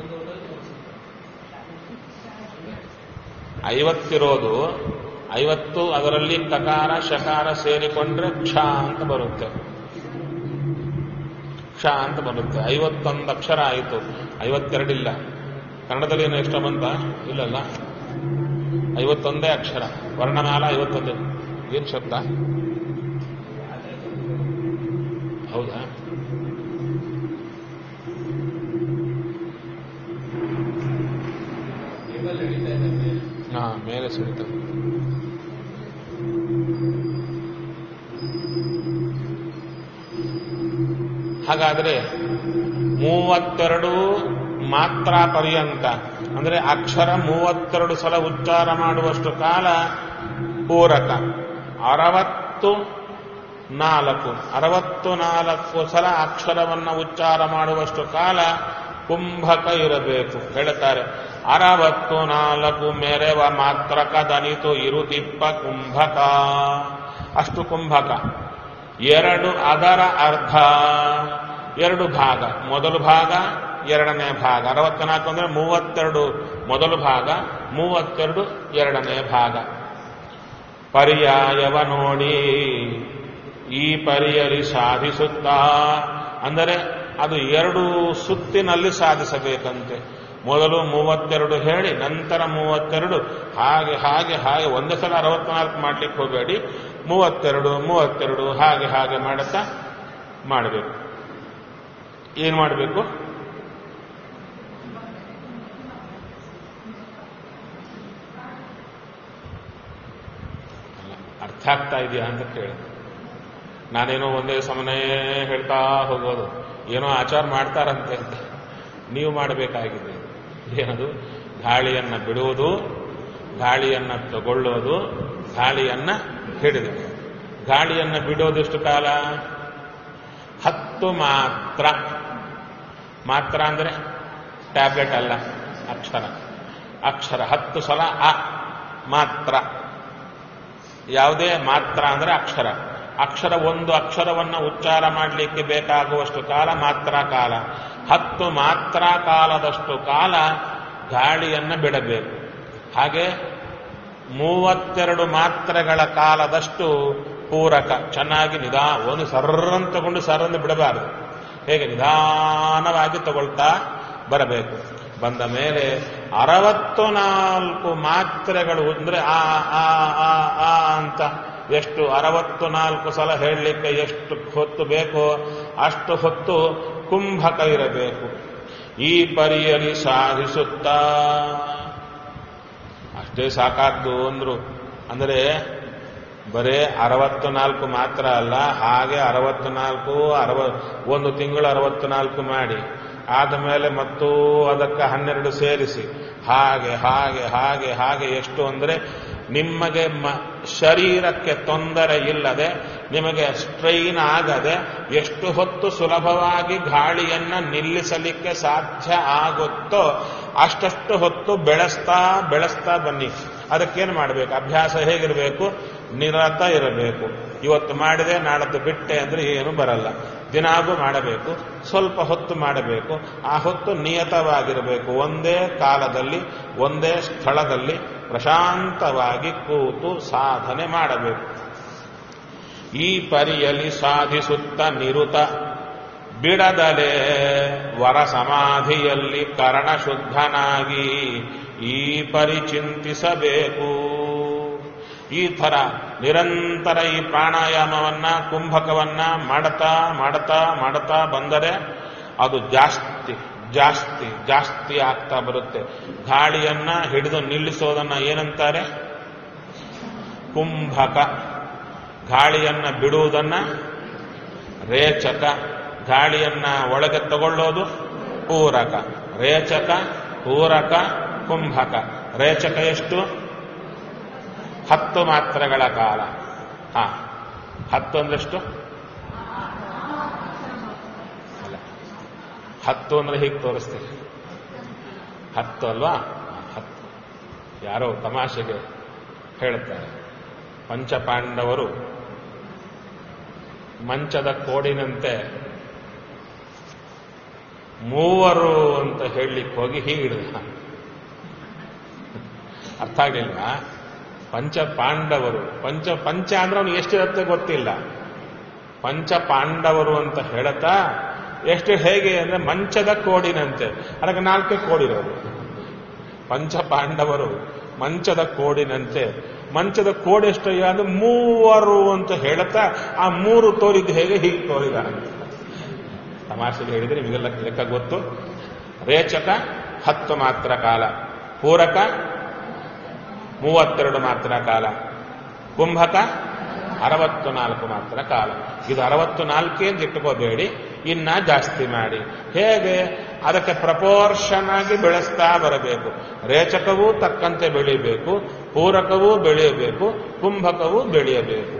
ಐವತ್ತಿರೋದು ಐವತ್ತು ಅದರಲ್ಲಿ ಕಕಾರ ಶಕಾರ ಸೇರಿಕೊಂಡ್ರೆ ಕ್ಷ ಅಂತ ಬರುತ್ತೆ ಕ್ಷ ಅಂತ ಬರುತ್ತೆ ಐವತ್ತೊಂದು ಅಕ್ಷರ ಆಯಿತು ಐವತ್ತೆರಡಿಲ್ಲ ಕನ್ನಡದಲ್ಲಿ ಏನು ಎಷ್ಟ ಬಂತ ಇಲ್ಲಲ್ಲ ಐವತ್ತೊಂದೇ ಅಕ್ಷರ ವರ್ಣಮಾಲ ಐವತ್ತೊಂದೇ ಏನ್ ಶಬ್ದ ಹೌದಾ ಹಾ ಮೇಲೆ ಸಿಗ್ತದೆ ಹಾಗಾದ್ರೆ ಮೂವತ್ತೆರಡು ಮಾತ್ರ ಪರ್ಯಂತ ಅಂದ್ರೆ ಅಕ್ಷರ ಮೂವತ್ತೆರಡು ಸಲ ಉಚ್ಚಾರ ಮಾಡುವಷ್ಟು ಕಾಲ ಪೂರಕ ಅರವತ್ತು ನಾಲ್ಕು ಅರವತ್ತು ನಾಲ್ಕು ಸಲ ಅಕ್ಷರವನ್ನ ಉಚ್ಚಾರ ಮಾಡುವಷ್ಟು ಕಾಲ ಕುಂಭಕ ಇರಬೇಕು ಹೇಳ್ತಾರೆ ಅರವತ್ತು ನಾಲ್ಕು ಮೆರೆವ ಮಾತ್ರಕ ದನಿತು ಇರುತಿಪ್ಪ ಕುಂಭಕ ಅಷ್ಟು ಕುಂಭಕ ಎರಡು ಅದರ ಅರ್ಧ ಎರಡು ಭಾಗ ಮೊದಲು ಭಾಗ ಎರಡನೇ ಭಾಗ ಅರವತ್ನಾಲ್ಕು ಅಂದ್ರೆ ಮೂವತ್ತೆರಡು ಮೊದಲು ಭಾಗ ಮೂವತ್ತೆರಡು ಎರಡನೇ ಭಾಗ ಪರ್ಯಾಯವ ನೋಡಿ ಈ ಪರಿಯಲಿ ಸಾಧಿಸುತ್ತಾ ಅಂದರೆ ಅದು ಎರಡು ಸುತ್ತಿನಲ್ಲಿ ಸಾಧಿಸಬೇಕಂತೆ ಮೊದಲು ಮೂವತ್ತೆರಡು ಹೇಳಿ ನಂತರ ಮೂವತ್ತೆರಡು ಹಾಗೆ ಹಾಗೆ ಹಾಗೆ ಒಂದೇ ಸಲ ಅರವತ್ನಾಲ್ಕು ಮಾಡ್ಲಿಕ್ಕೆ ಹೋಗಬೇಡಿ ಮೂವತ್ತೆರಡು ಮೂವತ್ತೆರಡು ಹಾಗೆ ಹಾಗೆ ಮಾಡುತ್ತಾ ಮಾಡಬೇಕು ಏನು ಮಾಡಬೇಕು ಅರ್ಥ ಆಗ್ತಾ ಇದೆಯಾ ಅಂತ ಕೇಳಿ ನಾನೇನೋ ಒಂದೇ ಸಮನೇ ಹೇಳ್ತಾ ಹೋಗೋದು ಏನೋ ಆಚಾರ ಮಾಡ್ತಾರಂತೆ ಅಂತ ನೀವು ಮಾಡಬೇಕಾಗಿದೆ ಏನದು ಗಾಳಿಯನ್ನ ಬಿಡುವುದು ಗಾಳಿಯನ್ನ ತಗೊಳ್ಳೋದು ಗಾಳಿಯನ್ನ ಹಿಡಿದು ಗಾಳಿಯನ್ನ ಬಿಡೋದೆಷ್ಟು ಕಾಲ ಹತ್ತು ಮಾತ್ರ ಮಾತ್ರ ಅಂದ್ರೆ ಟ್ಯಾಬ್ಲೆಟ್ ಅಲ್ಲ ಅಕ್ಷರ ಅಕ್ಷರ ಹತ್ತು ಸಲ ಅ ಮಾತ್ರ ಯಾವುದೇ ಮಾತ್ರ ಅಂದ್ರೆ ಅಕ್ಷರ ಅಕ್ಷರ ಒಂದು ಅಕ್ಷರವನ್ನ ಉಚ್ಚಾರ ಮಾಡಲಿಕ್ಕೆ ಬೇಕಾಗುವಷ್ಟು ಕಾಲ ಮಾತ್ರ ಕಾಲ ಹತ್ತು ಮಾತ್ರ ಕಾಲದಷ್ಟು ಕಾಲ ಗಾಳಿಯನ್ನ ಬಿಡಬೇಕು ಹಾಗೆ ಮೂವತ್ತೆರಡು ಮಾತ್ರೆಗಳ ಕಾಲದಷ್ಟು ಪೂರಕ ಚೆನ್ನಾಗಿ ನಿಧಾ ಒಂದು ಸರ್ರನ್ನು ತಗೊಂಡು ಸರ್ರನ್ನು ಬಿಡಬಾರದು ಹೇಗೆ ನಿಧಾನವಾಗಿ ತಗೊಳ್ತಾ ಬರಬೇಕು ಬಂದ ಮೇಲೆ ಅರವತ್ತು ನಾಲ್ಕು ಮಾತ್ರೆಗಳು ಅಂದ್ರೆ ಆ ಆ ಆ ಆ ಅಂತ ಎಷ್ಟು ಅರವತ್ತು ನಾಲ್ಕು ಸಲ ಹೇಳಲಿಕ್ಕೆ ಎಷ್ಟು ಹೊತ್ತು ಬೇಕೋ ಅಷ್ಟು ಹೊತ್ತು ಕುಂಭಕ ಇರಬೇಕು ಈ ಪರಿಯಲಿ ಸಾಧಿಸುತ್ತಾ ಅಷ್ಟೇ ಸಾಕಾದ್ದು ಅಂದ್ರು ಅಂದರೆ ಬರೇ ಅರವತ್ತು ನಾಲ್ಕು ಮಾತ್ರ ಅಲ್ಲ ಹಾಗೆ ಅರವತ್ತು ನಾಲ್ಕು ಅರವ ಒಂದು ತಿಂಗಳು ಅರವತ್ತು ನಾಲ್ಕು ಮಾಡಿ ಆದ ಮೇಲೆ ಮತ್ತು ಅದಕ್ಕೆ ಹನ್ನೆರಡು ಸೇರಿಸಿ ಹಾಗೆ ಹಾಗೆ ಹಾಗೆ ಹಾಗೆ ಎಷ್ಟು ಅಂದರೆ ನಿಮಗೆ ಮ ಶರೀರಕ್ಕೆ ತೊಂದರೆ ಇಲ್ಲದೆ ನಿಮಗೆ ಸ್ಟ್ರೈನ್ ಆಗದೆ ಎಷ್ಟು ಹೊತ್ತು ಸುಲಭವಾಗಿ ಗಾಳಿಯನ್ನ ನಿಲ್ಲಿಸಲಿಕ್ಕೆ ಸಾಧ್ಯ ಆಗುತ್ತೋ ಅಷ್ಟಷ್ಟು ಹೊತ್ತು ಬೆಳೆಸ್ತಾ ಬೆಳೆಸ್ತಾ ಬನ್ನಿ ಅದಕ್ಕೇನು ಮಾಡಬೇಕು ಅಭ್ಯಾಸ ಹೇಗಿರಬೇಕು ನಿರತ ಇರಬೇಕು ಇವತ್ತು ಮಾಡಿದೆ ನಾಳದ್ದು ಬಿಟ್ಟೆ ಅಂದ್ರೆ ಏನು ಬರಲ್ಲ ದಿನಾಗೂ ಮಾಡಬೇಕು ಸ್ವಲ್ಪ ಹೊತ್ತು ಮಾಡಬೇಕು ಆ ಹೊತ್ತು ನಿಯತವಾಗಿರಬೇಕು ಒಂದೇ ಕಾಲದಲ್ಲಿ ಒಂದೇ ಸ್ಥಳದಲ್ಲಿ ಪ್ರಶಾಂತವಾಗಿ ಕೂತು ಸಾಧನೆ ಮಾಡಬೇಕು ಈ ಪರಿಯಲಿ ಸಾಧಿಸುತ್ತ ನಿರುತ ಬಿಡದಲೆ ವರ ಸಮಾಧಿಯಲ್ಲಿ ಕರ್ಣ ಶುದ್ಧನಾಗಿ ಈ ಪರಿಚಿಂತಿಸಬೇಕು ಈ ಥರ ನಿರಂತರ ಈ ಪ್ರಾಣಾಯಾಮವನ್ನ ಕುಂಭಕವನ್ನ ಮಾಡತಾ ಮಾಡತಾ ಮಾಡತಾ ಬಂದರೆ ಅದು ಜಾಸ್ತಿ ಜಾಸ್ತಿ ಜಾಸ್ತಿ ಆಗ್ತಾ ಬರುತ್ತೆ ಗಾಳಿಯನ್ನ ಹಿಡಿದು ನಿಲ್ಲಿಸೋದನ್ನ ಏನಂತಾರೆ ಕುಂಭಕ ಗಾಳಿಯನ್ನ ಬಿಡುವುದನ್ನ ರೇಚಕ ಗಾಳಿಯನ್ನ ಒಳಗೆ ತಗೊಳ್ಳೋದು ಪೂರಕ ರೇಚಕ ಪೂರಕ ಕುಂಭಕ ರೇಚಕ ಎಷ್ಟು ಹತ್ತು ಮಾತ್ರಗಳ ಕಾಲ ಹಾ ಹತ್ತು ಅಂದ್ರೆಷ್ಟು ಅಲ್ಲ ಹತ್ತು ಅಂದ್ರೆ ಹೀಗೆ ತೋರಿಸ್ತೀರಿ ಹತ್ತು ಅಲ್ವಾ ಹತ್ತು ಯಾರೋ ತಮಾಷೆಗೆ ಹೇಳುತ್ತಾರೆ ಪಂಚಪಾಂಡವರು ಮಂಚದ ಕೋಡಿನಂತೆ ಮೂವರು ಅಂತ ಹೇಳಲಿಕ್ಕೆ ಹೋಗಿ ಹೀಗೆ ಹಿಡಿದ ಅರ್ಥ ಆಗಲಿಲ್ಲ ಪಂಚ ಪಾಂಡವರು ಪಂಚ ಪಂಚ ಅಂದ್ರೆ ಅವನು ಎಷ್ಟಿರುತ್ತೆ ಗೊತ್ತಿಲ್ಲ ಪಂಚ ಪಾಂಡವರು ಅಂತ ಹೇಳತಾ ಎಷ್ಟು ಹೇಗೆ ಅಂದ್ರೆ ಮಂಚದ ಕೋಡಿನಂತೆ ಅದಕ್ಕೆ ನಾಲ್ಕೇ ಕೋಡಿರೋದು ಪಂಚ ಪಾಂಡವರು ಮಂಚದ ಕೋಡಿನಂತೆ ಮಂಚದ ಕೋಡಿ ಎಷ್ಟಯ್ಯ ಅಂದ್ರೆ ಮೂವರು ಅಂತ ಹೇಳುತ್ತಾ ಆ ಮೂರು ತೋರಿದ್ದು ಹೇಗೆ ಹೀಗೆ ತೋರಿದ ತಮಾಷೆಗೆ ಹೇಳಿದ್ರೆ ನಿಮಗೆಲ್ಲ ಲೆಕ್ಕ ಗೊತ್ತು ರೇಚಕ ಹತ್ತು ಮಾತ್ರ ಕಾಲ ಪೂರಕ ಮೂವತ್ತೆರಡು ಮಾತ್ರ ಕಾಲ ಕುಂಭಕ ಅರವತ್ತು ನಾಲ್ಕು ಮಾತ್ರ ಕಾಲ ಇದು ಅರವತ್ತು ನಾಲ್ಕೇ ಅಂತ ಇಟ್ಟುಕೋಬೇಡಿ ಇನ್ನ ಜಾಸ್ತಿ ಮಾಡಿ ಹೇಗೆ ಅದಕ್ಕೆ ಪ್ರಪೋರ್ಷನ್ ಆಗಿ ಬೆಳೆಸ್ತಾ ಬರಬೇಕು ರೇಚಕವೂ ತಕ್ಕಂತೆ ಬೆಳಿಬೇಕು ಪೂರಕವೂ ಬೆಳೆಯಬೇಕು ಕುಂಭಕವೂ ಬೆಳೆಯಬೇಕು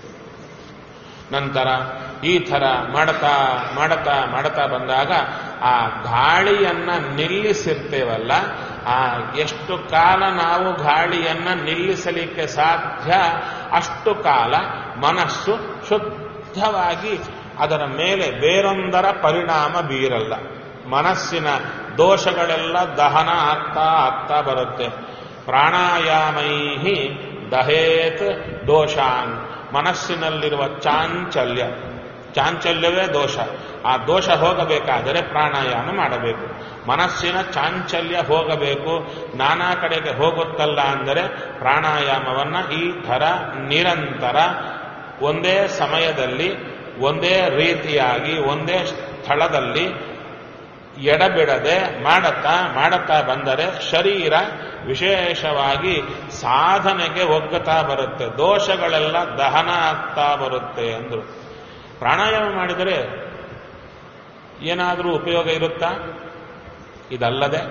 ನಂತರ ಈ ಥರ ಮಾಡತಾ ಮಾಡತಾ ಮಾಡತಾ ಬಂದಾಗ ಆ ಗಾಳಿಯನ್ನ ನಿಲ್ಲಿಸಿರ್ತೇವಲ್ಲ ಆ ಎಷ್ಟು ಕಾಲ ನಾವು ಗಾಳಿಯನ್ನ ನಿಲ್ಲಿಸಲಿಕ್ಕೆ ಸಾಧ್ಯ ಅಷ್ಟು ಕಾಲ ಮನಸ್ಸು ಶುದ್ಧವಾಗಿ ಅದರ ಮೇಲೆ ಬೇರೊಂದರ ಪರಿಣಾಮ ಬೀರಲ್ಲ ಮನಸ್ಸಿನ ದೋಷಗಳೆಲ್ಲ ದಹನ ಆಗ್ತಾ ಆಗ್ತಾ ಬರುತ್ತೆ ಪ್ರಾಣಾಯಾಮೈಹಿ ದಹೇತ್ ದೋಷಾನ್ ಮನಸ್ಸಿನಲ್ಲಿರುವ ಚಾಂಚಲ್ಯ ಚಾಂಚಲ್ಯವೇ ದೋಷ ಆ ದೋಷ ಹೋಗಬೇಕಾದರೆ ಪ್ರಾಣಾಯಾಮ ಮಾಡಬೇಕು ಮನಸ್ಸಿನ ಚಾಂಚಲ್ಯ ಹೋಗಬೇಕು ನಾನಾ ಕಡೆಗೆ ಹೋಗುತ್ತಲ್ಲ ಅಂದರೆ ಪ್ರಾಣಾಯಾಮವನ್ನ ಈ ಥರ ನಿರಂತರ ಒಂದೇ ಸಮಯದಲ್ಲಿ ಒಂದೇ ರೀತಿಯಾಗಿ ಒಂದೇ ಸ್ಥಳದಲ್ಲಿ ಎಡಬಿಡದೆ ಮಾಡತಾ ಮಾಡತಾ ಬಂದರೆ ಶರೀರ ವಿಶೇಷವಾಗಿ ಸಾಧನೆಗೆ ಒಗ್ಗತಾ ಬರುತ್ತೆ ದೋಷಗಳೆಲ್ಲ ದಹನ ಆಗ್ತಾ ಬರುತ್ತೆ ಅಂದ್ರು ಪ್ರಾಣಾಯಾಮ ಮಾಡಿದರೆ ಏನಾದರೂ ಉಪಯೋಗ ಇರುತ್ತಾ ಇದಲ್ಲದೆ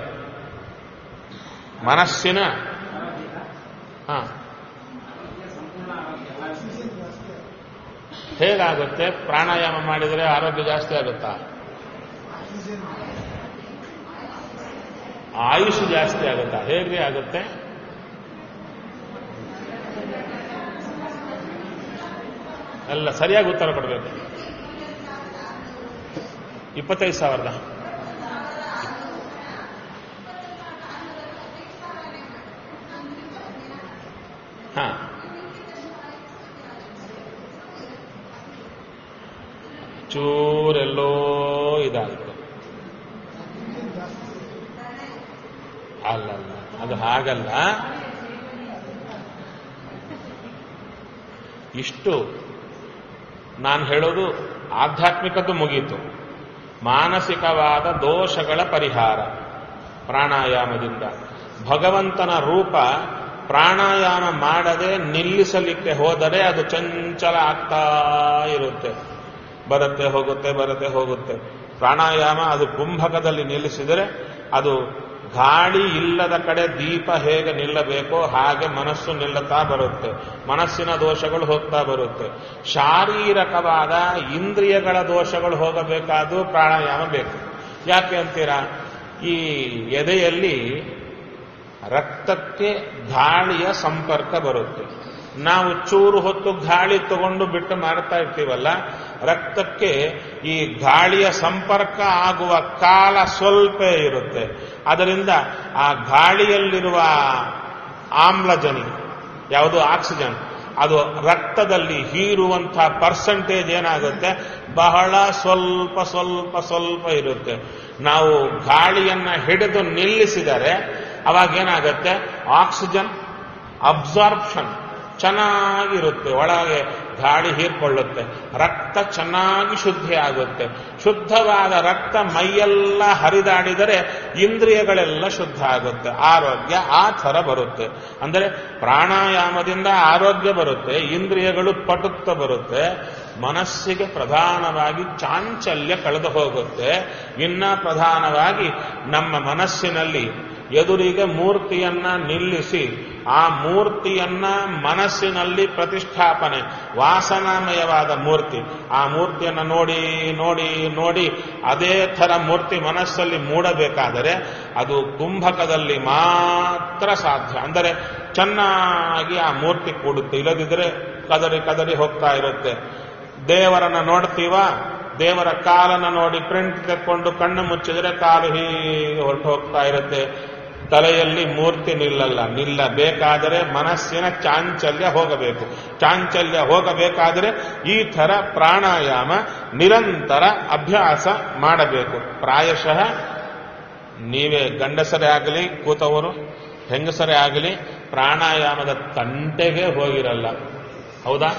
ಮನಸ್ಸಿನ ಹಾ ಹೇಗಾಗುತ್ತೆ ಪ್ರಾಣಾಯಾಮ ಮಾಡಿದರೆ ಆರೋಗ್ಯ ಜಾಸ್ತಿ ಆಗುತ್ತಾ ಆಯುಷ್ ಜಾಸ್ತಿ ಆಗುತ್ತಾ ಹೇಗೆ ಆಗುತ್ತೆ ಎಲ್ಲ ಸರಿಯಾಗಿ ಉತ್ತರ ಕೊಡಬೇಕು ಇಪ್ಪತ್ತೈದು ಸಾವಿರದ ಹಾ ಚೂರೆಲ್ಲೋ ಇದಾಯಿತು ಅಲ್ಲಲ್ಲ ಅದು ಹಾಗಲ್ಲ ಇಷ್ಟು ನಾನು ಹೇಳೋದು ಆಧ್ಯಾತ್ಮಿಕದ್ದು ಮುಗೀತು ಮಾನಸಿಕವಾದ ದೋಷಗಳ ಪರಿಹಾರ ಪ್ರಾಣಾಯಾಮದಿಂದ ಭಗವಂತನ ರೂಪ ಪ್ರಾಣಾಯಾಮ ಮಾಡದೆ ನಿಲ್ಲಿಸಲಿಕ್ಕೆ ಹೋದರೆ ಅದು ಚಂಚಲ ಆಗ್ತಾ ಇರುತ್ತೆ ಬರುತ್ತೆ ಹೋಗುತ್ತೆ ಬರುತ್ತೆ ಹೋಗುತ್ತೆ ಪ್ರಾಣಾಯಾಮ ಅದು ಕುಂಭಕದಲ್ಲಿ ನಿಲ್ಲಿಸಿದರೆ ಅದು ಗಾಳಿ ಇಲ್ಲದ ಕಡೆ ದೀಪ ಹೇಗೆ ನಿಲ್ಲಬೇಕೋ ಹಾಗೆ ಮನಸ್ಸು ನಿಲ್ಲುತ್ತಾ ಬರುತ್ತೆ ಮನಸ್ಸಿನ ದೋಷಗಳು ಹೋಗ್ತಾ ಬರುತ್ತೆ ಶಾರೀರಕವಾದ ಇಂದ್ರಿಯಗಳ ದೋಷಗಳು ಹೋಗಬೇಕಾದ್ರೂ ಪ್ರಾಣಾಯಾಮ ಬೇಕು ಯಾಕೆ ಅಂತೀರಾ ಈ ಎದೆಯಲ್ಲಿ ರಕ್ತಕ್ಕೆ ಗಾಳಿಯ ಸಂಪರ್ಕ ಬರುತ್ತೆ ನಾವು ಚೂರು ಹೊತ್ತು ಗಾಳಿ ತಗೊಂಡು ಬಿಟ್ಟು ಮಾಡ್ತಾ ಇರ್ತೀವಲ್ಲ ರಕ್ತಕ್ಕೆ ಈ ಗಾಳಿಯ ಸಂಪರ್ಕ ಆಗುವ ಕಾಲ ಸ್ವಲ್ಪ ಇರುತ್ತೆ ಅದರಿಂದ ಆ ಗಾಳಿಯಲ್ಲಿರುವ ಆಮ್ಲಜನಿ ಯಾವುದು ಆಕ್ಸಿಜನ್ ಅದು ರಕ್ತದಲ್ಲಿ ಹೀರುವಂತಹ ಪರ್ಸೆಂಟೇಜ್ ಏನಾಗುತ್ತೆ ಬಹಳ ಸ್ವಲ್ಪ ಸ್ವಲ್ಪ ಸ್ವಲ್ಪ ಇರುತ್ತೆ ನಾವು ಗಾಳಿಯನ್ನ ಹಿಡಿದು ನಿಲ್ಲಿಸಿದರೆ ಅವಾಗ ಏನಾಗುತ್ತೆ ಆಕ್ಸಿಜನ್ ಅಬ್ಸಾರ್ಪ್ಷನ್ ಚೆನ್ನಾಗಿರುತ್ತೆ ಒಳಗೆ ಗಾಳಿ ಹೀರ್ಕೊಳ್ಳುತ್ತೆ ರಕ್ತ ಚೆನ್ನಾಗಿ ಶುದ್ಧಿ ಆಗುತ್ತೆ ಶುದ್ಧವಾದ ರಕ್ತ ಮೈಯೆಲ್ಲ ಹರಿದಾಡಿದರೆ ಇಂದ್ರಿಯಗಳೆಲ್ಲ ಶುದ್ಧ ಆಗುತ್ತೆ ಆರೋಗ್ಯ ಆ ಥರ ಬರುತ್ತೆ ಅಂದರೆ ಪ್ರಾಣಾಯಾಮದಿಂದ ಆರೋಗ್ಯ ಬರುತ್ತೆ ಇಂದ್ರಿಯಗಳು ಪಟುತ್ತ ಬರುತ್ತೆ ಮನಸ್ಸಿಗೆ ಪ್ರಧಾನವಾಗಿ ಚಾಂಚಲ್ಯ ಕಳೆದು ಹೋಗುತ್ತೆ ಇನ್ನ ಪ್ರಧಾನವಾಗಿ ನಮ್ಮ ಮನಸ್ಸಿನಲ್ಲಿ ಎದುರಿಗೆ ಮೂರ್ತಿಯನ್ನ ನಿಲ್ಲಿಸಿ ಆ ಮೂರ್ತಿಯನ್ನ ಮನಸ್ಸಿನಲ್ಲಿ ಪ್ರತಿಷ್ಠಾಪನೆ ವಾಸನಾಮಯವಾದ ಮೂರ್ತಿ ಆ ಮೂರ್ತಿಯನ್ನು ನೋಡಿ ನೋಡಿ ನೋಡಿ ಅದೇ ಥರ ಮೂರ್ತಿ ಮನಸ್ಸಲ್ಲಿ ಮೂಡಬೇಕಾದರೆ ಅದು ಕುಂಭಕದಲ್ಲಿ ಮಾತ್ರ ಸಾಧ್ಯ ಅಂದರೆ ಚೆನ್ನಾಗಿ ಆ ಮೂರ್ತಿ ಕೂಡುತ್ತೆ ಇಲ್ಲದಿದ್ದರೆ ಕದರಿ ಕದರಿ ಹೋಗ್ತಾ ಇರುತ್ತೆ ದೇವರನ್ನ ನೋಡ್ತೀವ ದೇವರ ಕಾಲನ್ನ ನೋಡಿ ಪ್ರಿಂಟ್ ತೆಕ್ಕೊಂಡು ಕಣ್ಣು ಮುಚ್ಚಿದರೆ ಕಾಲು ಹೀಗೆ ಹೊರಟು ಹೋಗ್ತಾ ಇರುತ್ತೆ ತಲೆಯಲ್ಲಿ ಮೂರ್ತಿ ನಿಲ್ಲಲ್ಲ ನಿಲ್ಲಬೇಕಾದರೆ ಮನಸ್ಸಿನ ಚಾಂಚಲ್ಯ ಹೋಗಬೇಕು ಚಾಂಚಲ್ಯ ಹೋಗಬೇಕಾದರೆ ಈ ಥರ ಪ್ರಾಣಾಯಾಮ ನಿರಂತರ ಅಭ್ಯಾಸ ಮಾಡಬೇಕು ಪ್ರಾಯಶಃ ನೀವೇ ಗಂಡಸರೇ ಆಗಲಿ ಕೂತವರು ಹೆಂಗಸರೇ ಆಗಲಿ ಪ್ರಾಣಾಯಾಮದ ತಂಟೆಗೆ ಹೋಗಿರಲ್ಲ ಹೌದಾ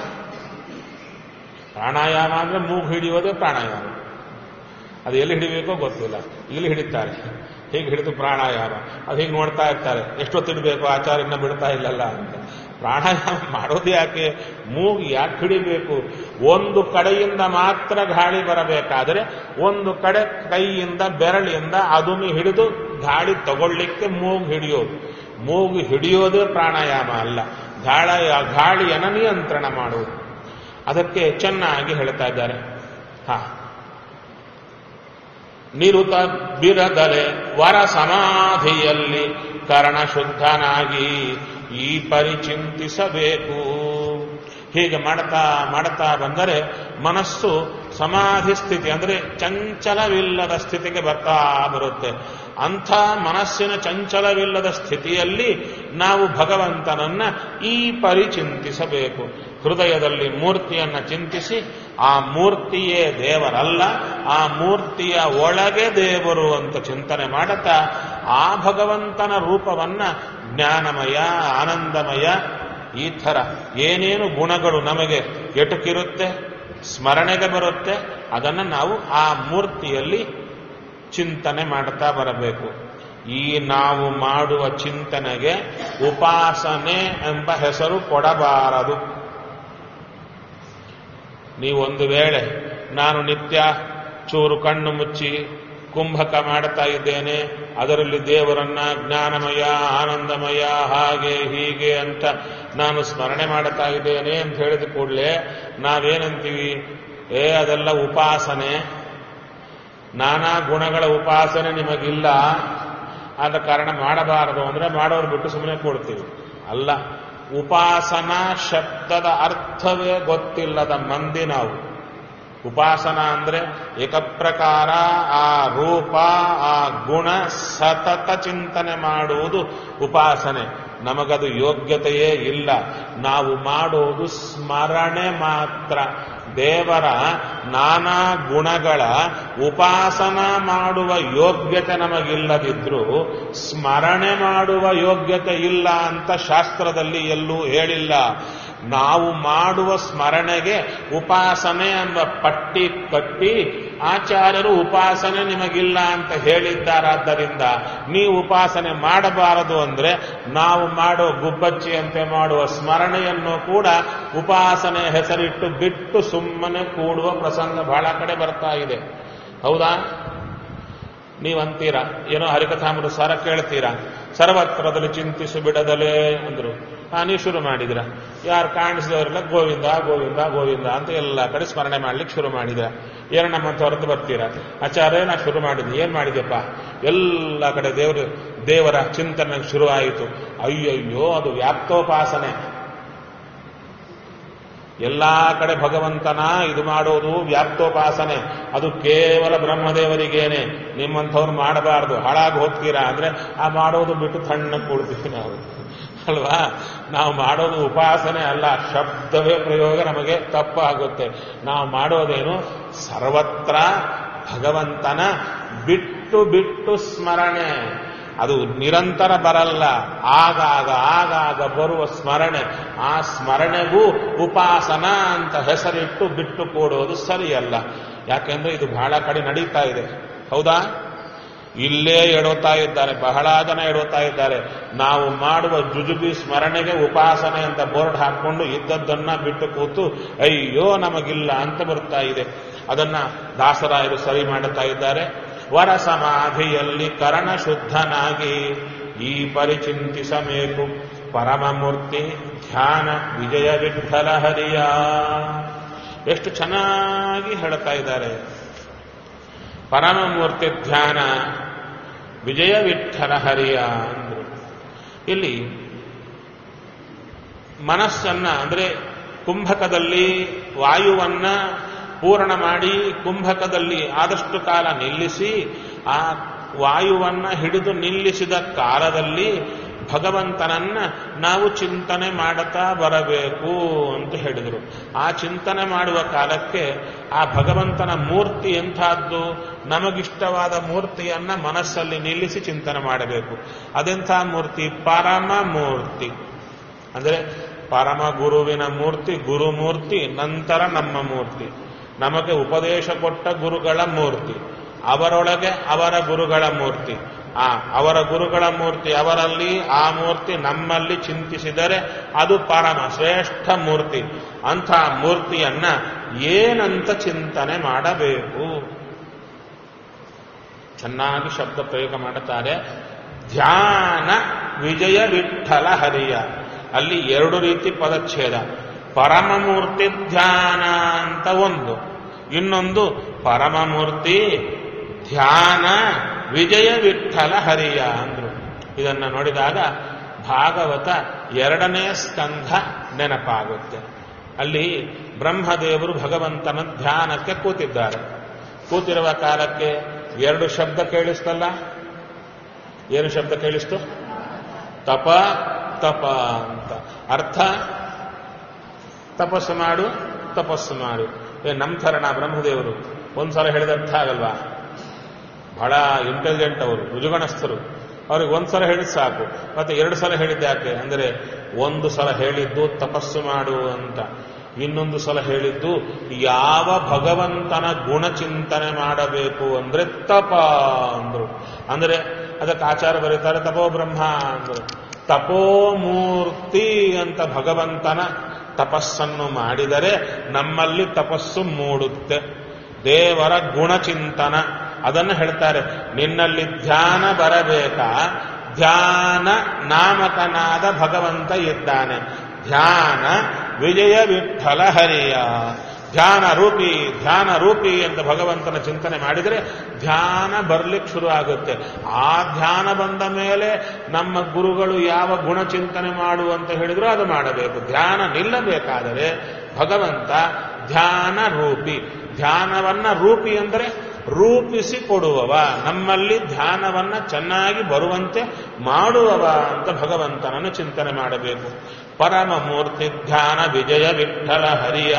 ಪ್ರಾಣಾಯಾಮ ಅಂದ್ರೆ ಮೂಗು ಹಿಡಿಯೋದೇ ಪ್ರಾಣಾಯಾಮ ಅದು ಎಲ್ಲಿ ಹಿಡಿಬೇಕೋ ಗೊತ್ತಿಲ್ಲ ಇಲ್ಲಿ ಹಿಡಿತಾರೆ ಹೀಗೆ ಹಿಡಿದು ಪ್ರಾಣಾಯಾಮ ಅದು ಹೀಗೆ ನೋಡ್ತಾ ಇರ್ತಾರೆ ಎಷ್ಟೊತ್ತಿಡಬೇಕು ಆಚಾರ್ಯನ ಬಿಡ್ತಾ ಇಲ್ಲಲ್ಲ ಅಂತ ಪ್ರಾಣಾಯಾಮ ಮಾಡೋದು ಯಾಕೆ ಮೂಗು ಯಾಕೆ ಹಿಡಿಬೇಕು ಒಂದು ಕಡೆಯಿಂದ ಮಾತ್ರ ಗಾಳಿ ಬರಬೇಕಾದರೆ ಒಂದು ಕಡೆ ಕೈಯಿಂದ ಬೆರಳಿಂದ ಅದನ್ನು ಹಿಡಿದು ಗಾಳಿ ತಗೊಳ್ಳಿಕ್ಕೆ ಮೂಗು ಹಿಡಿಯೋದು ಮೂಗು ಹಿಡಿಯೋದೇ ಪ್ರಾಣಾಯಾಮ ಅಲ್ಲ ಗಾಳ ಗಾಳಿಯನ್ನು ನಿಯಂತ್ರಣ ಮಾಡುವುದು ಅದಕ್ಕೆ ಚೆನ್ನಾಗಿ ಹೇಳ್ತಾ ಇದ್ದಾರೆ ಹಾ ನಿರುತ ಬಿರದಲೆ ವರ ಸಮಾಧಿಯಲ್ಲಿ ಕರ್ಣ ಶುದ್ಧನಾಗಿ ಈ ಪರಿಚಿಂತಿಸಬೇಕು ಹೀಗೆ ಮಾಡ್ತಾ ಮಾಡ್ತಾ ಬಂದರೆ ಮನಸ್ಸು ಸಮಾಧಿ ಸ್ಥಿತಿ ಅಂದರೆ ಚಂಚಲವಿಲ್ಲದ ಸ್ಥಿತಿಗೆ ಬರ್ತಾ ಬರುತ್ತೆ ಅಂಥ ಮನಸ್ಸಿನ ಚಂಚಲವಿಲ್ಲದ ಸ್ಥಿತಿಯಲ್ಲಿ ನಾವು ಭಗವಂತನನ್ನ ಈ ಪರಿಚಿಂತಿಸಬೇಕು ಹೃದಯದಲ್ಲಿ ಮೂರ್ತಿಯನ್ನ ಚಿಂತಿಸಿ ಆ ಮೂರ್ತಿಯೇ ದೇವರಲ್ಲ ಆ ಮೂರ್ತಿಯ ಒಳಗೆ ದೇವರು ಅಂತ ಚಿಂತನೆ ಮಾಡುತ್ತಾ ಆ ಭಗವಂತನ ರೂಪವನ್ನ ಜ್ಞಾನಮಯ ಆನಂದಮಯ ಈ ಥರ ಏನೇನು ಗುಣಗಳು ನಮಗೆ ಎಟುಕಿರುತ್ತೆ ಸ್ಮರಣೆಗೆ ಬರುತ್ತೆ ಅದನ್ನು ನಾವು ಆ ಮೂರ್ತಿಯಲ್ಲಿ ಚಿಂತನೆ ಮಾಡ್ತಾ ಬರಬೇಕು ಈ ನಾವು ಮಾಡುವ ಚಿಂತನೆಗೆ ಉಪಾಸನೆ ಎಂಬ ಹೆಸರು ಕೊಡಬಾರದು ನೀವೊಂದು ವೇಳೆ ನಾನು ನಿತ್ಯ ಚೂರು ಕಣ್ಣು ಮುಚ್ಚಿ ಕುಂಭಕ ಮಾಡ್ತಾ ಇದ್ದೇನೆ ಅದರಲ್ಲಿ ದೇವರನ್ನ ಜ್ಞಾನಮಯ ಆನಂದಮಯ ಹಾಗೆ ಹೀಗೆ ಅಂತ ನಾನು ಸ್ಮರಣೆ ಮಾಡ್ತಾ ಇದ್ದೇನೆ ಅಂತ ಹೇಳಿದ ಕೂಡಲೇ ನಾವೇನಂತೀವಿ ಏ ಅದೆಲ್ಲ ಉಪಾಸನೆ ನಾನಾ ಗುಣಗಳ ಉಪಾಸನೆ ನಿಮಗಿಲ್ಲ ಆದ ಕಾರಣ ಮಾಡಬಾರದು ಅಂದ್ರೆ ಮಾಡೋರು ಬಿಟ್ಟು ಸುಮ್ಮನೆ ಕೊಡ್ತೀವಿ ಅಲ್ಲ ಉಪಾಸನಾ ಶಬ್ದದ ಅರ್ಥವೇ ಗೊತ್ತಿಲ್ಲದ ಮಂದಿ ನಾವು ಉಪಾಸನ ಅಂದ್ರೆ ಏಕಪ್ರಕಾರ ಆ ರೂಪ ಆ ಗುಣ ಸತತ ಚಿಂತನೆ ಮಾಡುವುದು ಉಪಾಸನೆ ನಮಗದು ಯೋಗ್ಯತೆಯೇ ಇಲ್ಲ ನಾವು ಮಾಡುವುದು ಸ್ಮರಣೆ ಮಾತ್ರ ದೇವರ ನಾನಾ ಗುಣಗಳ ಉಪಾಸನ ಮಾಡುವ ಯೋಗ್ಯತೆ ನಮಗಿಲ್ಲದಿದ್ರೂ ಸ್ಮರಣೆ ಮಾಡುವ ಯೋಗ್ಯತೆ ಇಲ್ಲ ಅಂತ ಶಾಸ್ತ್ರದಲ್ಲಿ ಎಲ್ಲೂ ಹೇಳಿಲ್ಲ ನಾವು ಮಾಡುವ ಸ್ಮರಣೆಗೆ ಉಪಾಸನೆ ಎಂಬ ಪಟ್ಟಿ ಕಟ್ಟಿ ಆಚಾರ್ಯರು ಉಪಾಸನೆ ನಿಮಗಿಲ್ಲ ಅಂತ ಹೇಳಿದ್ದಾರಾದ್ದರಿಂದ ನೀವು ಉಪಾಸನೆ ಮಾಡಬಾರದು ಅಂದ್ರೆ ನಾವು ಮಾಡೋ ಗುಬ್ಬಚ್ಚಿಯಂತೆ ಮಾಡುವ ಸ್ಮರಣೆಯನ್ನು ಕೂಡ ಉಪಾಸನೆ ಹೆಸರಿಟ್ಟು ಬಿಟ್ಟು ಸುಮ್ಮನೆ ಕೂಡುವ ಪ್ರಸಂಗ ಬಹಳ ಕಡೆ ಬರ್ತಾ ಇದೆ ಹೌದಾ ನೀವಂತೀರಾ ಏನೋ ಹರಿಕಥಾಮೃತ ಸಾರ ಕೇಳ್ತೀರಾ ಸರ್ವತ್ರದಲ್ಲಿ ಚಿಂತಿಸು ಬಿಡದಲೇ ಅಂದ್ರು ಹಾ ನೀವು ಶುರು ಮಾಡಿದ್ರ ಯಾರು ಕಾಣಿಸಿದವರೆಲ್ಲ ಗೋವಿಂದ ಗೋವಿಂದ ಗೋವಿಂದ ಅಂತ ಎಲ್ಲ ಕಡೆ ಸ್ಮರಣೆ ಮಾಡ್ಲಿಕ್ಕೆ ಶುರು ಮಾಡಿದ್ರ ಏನು ನಮ್ಮಂತ ಹೊರತು ಬರ್ತೀರಾ ಆಚಾರ್ಯ ನಾ ಶುರು ಮಾಡಿದ್ನಿ ಏನ್ ಮಾಡಿದ್ಯಪ್ಪ ಎಲ್ಲ ಕಡೆ ದೇವರು ದೇವರ ಚಿಂತನೆ ಶುರುವಾಯಿತು ಅಯ್ಯಯ್ಯೋ ಅದು ವ್ಯಾಪ್ತೋಪಾಸನೆ ಎಲ್ಲಾ ಕಡೆ ಭಗವಂತನ ಇದು ಮಾಡೋದು ವ್ಯಾಪ್ತೋಪಾಸನೆ ಅದು ಕೇವಲ ಬ್ರಹ್ಮದೇವರಿಗೇನೆ ನಿಮ್ಮಂಥವ್ರು ಮಾಡಬಾರ್ದು ಹಾಳಾಗಿ ಹೋಗ್ತೀರಾ ಅಂದ್ರೆ ಆ ಮಾಡೋದು ಬಿಟ್ಟು ತಣ್ಣ ಕೊಡ್ತೀವಿ ನಾವು ಅಲ್ವಾ ನಾವು ಮಾಡೋದು ಉಪಾಸನೆ ಅಲ್ಲ ಶಬ್ದವೇ ಪ್ರಯೋಗ ನಮಗೆ ತಪ್ಪಾಗುತ್ತೆ ನಾವು ಮಾಡೋದೇನು ಸರ್ವತ್ರ ಭಗವಂತನ ಬಿಟ್ಟು ಬಿಟ್ಟು ಸ್ಮರಣೆ ಅದು ನಿರಂತರ ಬರಲ್ಲ ಆಗಾಗ ಆಗಾಗ ಬರುವ ಸ್ಮರಣೆ ಆ ಸ್ಮರಣೆಗೂ ಉಪಾಸನ ಅಂತ ಹೆಸರಿಟ್ಟು ಬಿಟ್ಟು ಕೊಡೋದು ಸರಿಯಲ್ಲ ಯಾಕೆಂದ್ರೆ ಇದು ಬಹಳ ಕಡೆ ನಡೀತಾ ಇದೆ ಹೌದಾ ಇಲ್ಲೇ ಎಡೋತಾ ಇದ್ದಾರೆ ಬಹಳ ಜನ ಎಡೋತಾ ಇದ್ದಾರೆ ನಾವು ಮಾಡುವ ಜುಜುಬಿ ಸ್ಮರಣೆಗೆ ಉಪಾಸನೆ ಅಂತ ಬೋರ್ಡ್ ಹಾಕೊಂಡು ಇದ್ದದ್ದನ್ನ ಬಿಟ್ಟು ಕೂತು ಅಯ್ಯೋ ನಮಗಿಲ್ಲ ಅಂತ ಬರ್ತಾ ಇದೆ ಅದನ್ನ ದಾಸರಾಯರು ಸರಿ ಮಾಡುತ್ತಾ ಇದ್ದಾರೆ ವರ ಸಮಾಧಿಯಲ್ಲಿ ಕರಣ ಶುದ್ಧನಾಗಿ ಈ ಪರಿಚಿಂತಿಸಬೇಕು ಪರಮಮೂರ್ತಿ ಧ್ಯಾನ ವಿಜಯ ವಿಠಲ ಹರಿಯ ಎಷ್ಟು ಚೆನ್ನಾಗಿ ಹೇಳ್ತಾ ಇದ್ದಾರೆ ಪರಮಮೂರ್ತಿ ಧ್ಯಾನ ವಿಜಯ ವಿಠಲ ಹರಿಯ ಅಂದ್ರು ಇಲ್ಲಿ ಮನಸ್ಸನ್ನ ಅಂದ್ರೆ ಕುಂಭಕದಲ್ಲಿ ವಾಯುವನ್ನ ಪೂರ್ಣ ಮಾಡಿ ಕುಂಭಕದಲ್ಲಿ ಆದಷ್ಟು ಕಾಲ ನಿಲ್ಲಿಸಿ ಆ ವಾಯುವನ್ನ ಹಿಡಿದು ನಿಲ್ಲಿಸಿದ ಕಾಲದಲ್ಲಿ ಭಗವಂತನನ್ನ ನಾವು ಚಿಂತನೆ ಮಾಡುತ್ತಾ ಬರಬೇಕು ಅಂತ ಹೇಳಿದರು ಆ ಚಿಂತನೆ ಮಾಡುವ ಕಾಲಕ್ಕೆ ಆ ಭಗವಂತನ ಮೂರ್ತಿ ಎಂಥದ್ದು ನಮಗಿಷ್ಟವಾದ ಮೂರ್ತಿಯನ್ನ ಮನಸ್ಸಲ್ಲಿ ನಿಲ್ಲಿಸಿ ಚಿಂತನೆ ಮಾಡಬೇಕು ಅದೆಂಥ ಮೂರ್ತಿ ಪರಮ ಮೂರ್ತಿ ಅಂದರೆ ಪರಮ ಗುರುವಿನ ಮೂರ್ತಿ ಗುರುಮೂರ್ತಿ ನಂತರ ನಮ್ಮ ಮೂರ್ತಿ ನಮಗೆ ಉಪದೇಶ ಕೊಟ್ಟ ಗುರುಗಳ ಮೂರ್ತಿ ಅವರೊಳಗೆ ಅವರ ಗುರುಗಳ ಮೂರ್ತಿ ಆ ಅವರ ಗುರುಗಳ ಮೂರ್ತಿ ಅವರಲ್ಲಿ ಆ ಮೂರ್ತಿ ನಮ್ಮಲ್ಲಿ ಚಿಂತಿಸಿದರೆ ಅದು ಪರಮ ಶ್ರೇಷ್ಠ ಮೂರ್ತಿ ಅಂಥ ಮೂರ್ತಿಯನ್ನ ಏನಂತ ಚಿಂತನೆ ಮಾಡಬೇಕು ಚೆನ್ನಾಗಿ ಶಬ್ದ ಪ್ರಯೋಗ ಮಾಡುತ್ತಾರೆ ಧ್ಯಾನ ವಿಜಯ ವಿಠಲ ಹರಿಯ ಅಲ್ಲಿ ಎರಡು ರೀತಿ ಪದಚ್ಛೇದ ಪರಮಮೂರ್ತಿ ಧ್ಯಾನ ಅಂತ ಒಂದು ಇನ್ನೊಂದು ಪರಮಮೂರ್ತಿ ಧ್ಯಾನ ವಿಜಯ ವಿಠಲ ಹರಿಯ ಅಂದ್ರು ಇದನ್ನ ನೋಡಿದಾಗ ಭಾಗವತ ಎರಡನೇ ಸ್ಕಂಧ ನೆನಪಾಗುತ್ತೆ ಅಲ್ಲಿ ಬ್ರಹ್ಮದೇವರು ಭಗವಂತನ ಧ್ಯಾನಕ್ಕೆ ಕೂತಿದ್ದಾರೆ ಕೂತಿರುವ ಕಾಲಕ್ಕೆ ಎರಡು ಶಬ್ದ ಕೇಳಿಸ್ತಲ್ಲ ಏನು ಶಬ್ದ ಕೇಳಿಸ್ತು ತಪ ತಪ ಅಂತ ಅರ್ಥ ತಪಸ್ಸು ಮಾಡು ತಪಸ್ಸು ಮಾಡು ಏ ನಮ್ಮ ಥರನ ಬ್ರಹ್ಮದೇವರು ಒಂದ್ಸಲ ಹೇಳಿದ ಅರ್ಥ ಆಗಲ್ವಾ ಬಹಳ ಇಂಟೆಲಿಜೆಂಟ್ ಅವರು ರುಜುಗಣಸ್ಥರು ಅವ್ರಿಗೆ ಒಂದ್ಸಲ ಹೇಳಿದ್ ಸಾಕು ಮತ್ತೆ ಎರಡು ಸಲ ಹೇಳಿದ್ದು ಯಾಕೆ ಅಂದರೆ ಒಂದು ಸಲ ಹೇಳಿದ್ದು ತಪಸ್ಸು ಮಾಡು ಅಂತ ಇನ್ನೊಂದು ಸಲ ಹೇಳಿದ್ದು ಯಾವ ಭಗವಂತನ ಗುಣಚಿಂತನೆ ಮಾಡಬೇಕು ಅಂದ್ರೆ ತಪ ಅಂದ್ರು ಅಂದ್ರೆ ಅದಕ್ಕೆ ಆಚಾರ ಬರೀತಾರೆ ತಪೋ ಬ್ರಹ್ಮ ಅಂದ್ರು ತಪೋಮೂರ್ತಿ ಅಂತ ಭಗವಂತನ ತಪಸ್ಸನ್ನು ಮಾಡಿದರೆ ನಮ್ಮಲ್ಲಿ ತಪಸ್ಸು ಮೂಡುತ್ತೆ ದೇವರ ಗುಣಚಿಂತನ ಅದನ್ನು ಹೇಳ್ತಾರೆ ನಿನ್ನಲ್ಲಿ ಧ್ಯಾನ ಬರಬೇಕಾ ಧ್ಯಾನ ನಾಮಕನಾದ ಭಗವಂತ ಇದ್ದಾನೆ ಧ್ಯಾನ ವಿಜಯ ವಿಠಲ ಹರಿಯ ಧ್ಯಾನ ರೂಪಿ ಧ್ಯಾನ ರೂಪಿ ಅಂತ ಭಗವಂತನ ಚಿಂತನೆ ಮಾಡಿದರೆ ಧ್ಯಾನ ಬರ್ಲಿಕ್ಕೆ ಶುರು ಆಗುತ್ತೆ ಆ ಧ್ಯಾನ ಬಂದ ಮೇಲೆ ನಮ್ಮ ಗುರುಗಳು ಯಾವ ಗುಣ ಚಿಂತನೆ ಮಾಡು ಅಂತ ಹೇಳಿದ್ರು ಅದು ಮಾಡಬೇಕು ಧ್ಯಾನ ನಿಲ್ಲಬೇಕಾದರೆ ಭಗವಂತ ಧ್ಯಾನ ರೂಪಿ ಧ್ಯಾನವನ್ನ ರೂಪಿ ಅಂದರೆ ರೂಪಿಸಿ ಕೊಡುವವ ನಮ್ಮಲ್ಲಿ ಧ್ಯಾನವನ್ನ ಚೆನ್ನಾಗಿ ಬರುವಂತೆ ಮಾಡುವವ ಅಂತ ಭಗವಂತನನ್ನು ಚಿಂತನೆ ಮಾಡಬೇಕು ಪರಮ ಮೂರ್ತಿ ಧ್ಯಾನ ವಿಜಯ ವಿಠಲ ಹರಿಯ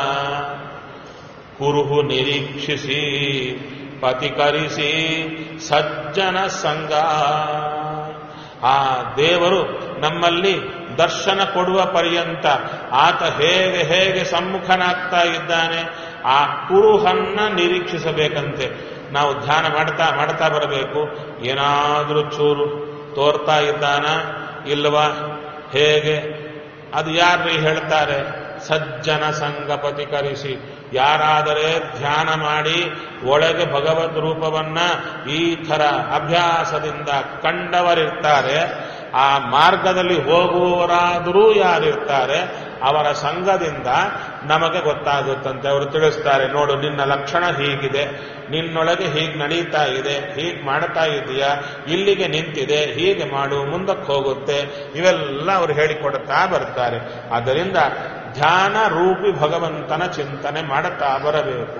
ಕುರುಹು ನಿರೀಕ್ಷಿಸಿ ಪತಿಕರಿಸಿ ಸಜ್ಜನ ಸಂಗ ಆ ದೇವರು ನಮ್ಮಲ್ಲಿ ದರ್ಶನ ಕೊಡುವ ಪರ್ಯಂತ ಆತ ಹೇಗೆ ಹೇಗೆ ಸಮ್ಮುಖನಾಗ್ತಾ ಇದ್ದಾನೆ ಆ ಕುರುಹನ್ನ ನಿರೀಕ್ಷಿಸಬೇಕಂತೆ ನಾವು ಧ್ಯಾನ ಮಾಡ್ತಾ ಮಾಡ್ತಾ ಬರಬೇಕು ಏನಾದರೂ ಚೂರು ತೋರ್ತಾ ಇದ್ದಾನ ಇಲ್ವಾ ಹೇಗೆ ಅದು ಯಾರು ಹೇಳ್ತಾರೆ ಸಜ್ಜನ ಸಂಗಪತಿ ಕರಿಸಿ ಯಾರಾದರೆ ಧ್ಯಾನ ಮಾಡಿ ಒಳಗೆ ಭಗವದ್ ರೂಪವನ್ನ ಈ ಥರ ಅಭ್ಯಾಸದಿಂದ ಕಂಡವರಿರ್ತಾರೆ ಆ ಮಾರ್ಗದಲ್ಲಿ ಹೋಗುವವರಾದರೂ ಯಾರಿರ್ತಾರೆ ಅವರ ಸಂಘದಿಂದ ನಮಗೆ ಗೊತ್ತಾಗುತ್ತಂತೆ ಅವರು ತಿಳಿಸ್ತಾರೆ ನೋಡು ನಿನ್ನ ಲಕ್ಷಣ ಹೀಗಿದೆ ನಿನ್ನೊಳಗೆ ಹೀಗೆ ನಡೀತಾ ಇದೆ ಹೀಗೆ ಮಾಡ್ತಾ ಇದೆಯಾ ಇಲ್ಲಿಗೆ ನಿಂತಿದೆ ಹೀಗೆ ಮಾಡು ಮುಂದಕ್ಕೆ ಹೋಗುತ್ತೆ ಇವೆಲ್ಲ ಅವರು ಹೇಳಿಕೊಡುತ್ತಾ ಬರ್ತಾರೆ ಆದ್ದರಿಂದ ಧ್ಯಾನ ರೂಪಿ ಭಗವಂತನ ಚಿಂತನೆ ಮಾಡುತ್ತಾ ಬರಬೇಕು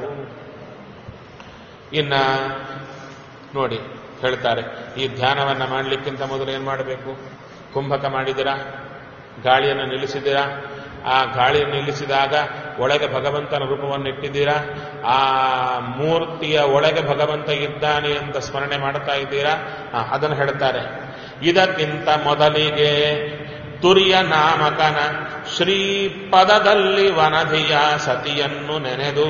ಇನ್ನ ನೋಡಿ ಹೇಳ್ತಾರೆ ಈ ಧ್ಯಾನವನ್ನ ಮಾಡಲಿಕ್ಕಿಂತ ಮೊದಲು ಏನು ಮಾಡಬೇಕು ಕುಂಭಕ ಮಾಡಿದಿರಾ ಗಾಳಿಯನ್ನು ನಿಲ್ಲಿಸಿದಿರಾ ಆ ಗಾಳಿಯನ್ನು ನಿಲ್ಲಿಸಿದಾಗ ಒಳಗೆ ಭಗವಂತನ ರೂಪವನ್ನು ಇಟ್ಟಿದ್ದೀರಾ ಆ ಮೂರ್ತಿಯ ಒಳಗೆ ಭಗವಂತ ಇದ್ದಾನೆ ಅಂತ ಸ್ಮರಣೆ ಮಾಡ್ತಾ ಇದ್ದೀರಾ ಆ, ಅದನ್ನು ಹೇಳ್ತಾರೆ ಇದಕ್ಕಿಂತ ಮೊದಲಿಗೆ ತುರಿಯ ನಾಮಕನ ಶ್ರೀಪದದಲ್ಲಿ ವನಧಿಯ ಸತಿಯನ್ನು ನೆನೆದು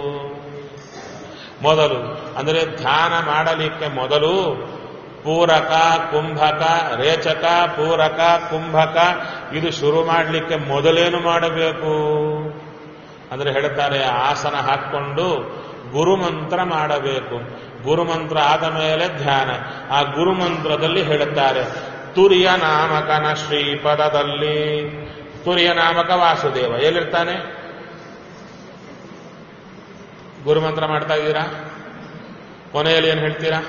ಮೊದಲು ಅಂದರೆ ಧ್ಯಾನ ಮಾಡಲಿಕ್ಕೆ ಮೊದಲು ಪೂರಕ ಕುಂಭಕ ರೇಚಕ ಪೂರಕ ಕುಂಭಕ ಇದು ಶುರು ಮಾಡಲಿಕ್ಕೆ ಮೊದಲೇನು ಮಾಡಬೇಕು ಅಂದ್ರೆ ಹೇಳ್ತಾರೆ ಆಸನ ಹಾಕ್ಕೊಂಡು ಗುರುಮಂತ್ರ ಮಾಡಬೇಕು ಗುರುಮಂತ್ರ ಆದ ಮೇಲೆ ಧ್ಯಾನ ಆ ಗುರುಮಂತ್ರದಲ್ಲಿ ಹೇಳುತ್ತಾರೆ ತುರಿಯ ನಾಮಕನ ಶ್ರೀಪದದಲ್ಲಿ ತುರಿಯ ನಾಮಕ ವಾಸುದೇವ ಎಲ್ಲಿರ್ತಾನೆ ಗುರುಮಂತ್ರ ಮಾಡ್ತಾ ಇದ್ದೀರಾ ಕೊನೆಯಲ್ಲಿ ಏನು ಹೇಳ್ತೀರಾ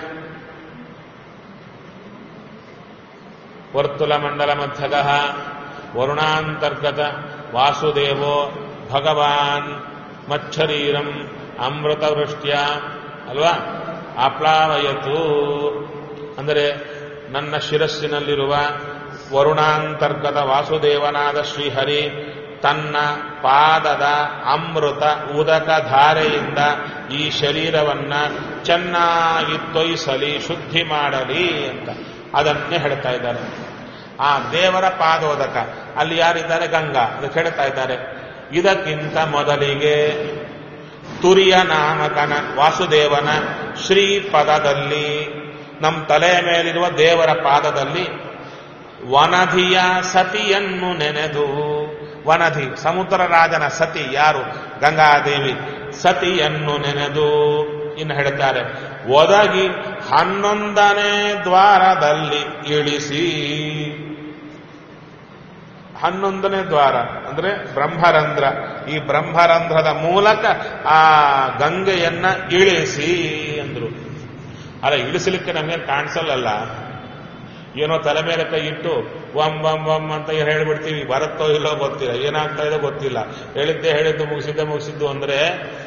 ವರ್ತುಲ ಮಂಡಲ ಮಧ್ಯಗ ವರುಣಾಂತರ್ಗತ ವಾಸುದೇವೋ ಭಗವಾನ್ ಮಚ್ಚರೀರಂ ಅಮೃತವೃಷ್ಟ್ಯ ಅಲ್ವಾ ಆಪ್ಲಾವಯತು ಅಂದರೆ ನನ್ನ ಶಿರಸ್ಸಿನಲ್ಲಿರುವ ವರುಣಾಂತರ್ಗತ ವಾಸುದೇವನಾದ ಶ್ರೀಹರಿ ತನ್ನ ಪಾದದ ಅಮೃತ ಉದಕ ಧಾರೆಯಿಂದ ಈ ಶರೀರವನ್ನ ಚೆನ್ನಾಗಿ ತೊಯಿಸಲಿ ಶುದ್ಧಿ ಮಾಡಲಿ ಅಂತ ಅದನ್ನೇ ಹೇಳ್ತಾ ಇದ್ದಾರೆ ಆ ದೇವರ ಪಾದೋದಕ ಅಲ್ಲಿ ಯಾರಿದ್ದಾರೆ ಗಂಗಾ ಅದಕ್ಕೆ ಹೇಳ್ತಾ ಇದ್ದಾರೆ ಇದಕ್ಕಿಂತ ಮೊದಲಿಗೆ ತುರಿಯ ನಾಮಕನ ವಾಸುದೇವನ ಶ್ರೀ ಪದದಲ್ಲಿ ನಮ್ಮ ತಲೆಯ ಮೇಲಿರುವ ದೇವರ ಪಾದದಲ್ಲಿ ವನಧಿಯ ಸತಿಯನ್ನು ನೆನೆದು ವನಧಿ ಸಮುದ್ರ ರಾಜನ ಸತಿ ಯಾರು ಗಂಗಾದೇವಿ ಸತಿಯನ್ನು ನೆನೆದು ಇನ್ನು ಹೇಳ್ತಾರೆ ಒದಗಿ ಹನ್ನೊಂದನೇ ದ್ವಾರದಲ್ಲಿ ಇಳಿಸಿ ಹನ್ನೊಂದನೇ ದ್ವಾರ ಅಂದ್ರೆ ಬ್ರಹ್ಮರಂಧ್ರ ಈ ಬ್ರಹ್ಮರಂಧ್ರದ ಮೂಲಕ ಆ ಗಂಗೆಯನ್ನ ಇಳಿಸಿ ಅಂದ್ರು ಅಲ್ಲ ಇಳಿಸಲಿಕ್ಕೆ ನಮಗೆ ಕಾಣಿಸಲ್ಲಲ್ಲ ಏನೋ ತಲೆ ಮೇಲೆ ಕೈ ಇಟ್ಟು ವಂ ವಂ ವಂ ಅಂತ ಏನ್ ಹೇಳ್ಬಿಡ್ತೀವಿ ಬರುತ್ತೋ ಇಲ್ಲೋ ಗೊತ್ತಿಲ್ಲ ಏನಾಗ್ತಾ ಇದೋ ಗೊತ್ತಿಲ್ಲ ಹೇಳಿದ್ದೆ ಹೇಳಿದ್ದು ಮುಗಿಸಿದ್ದೆ ಮುಗಿಸಿದ್ದು ಅಂದ್ರೆ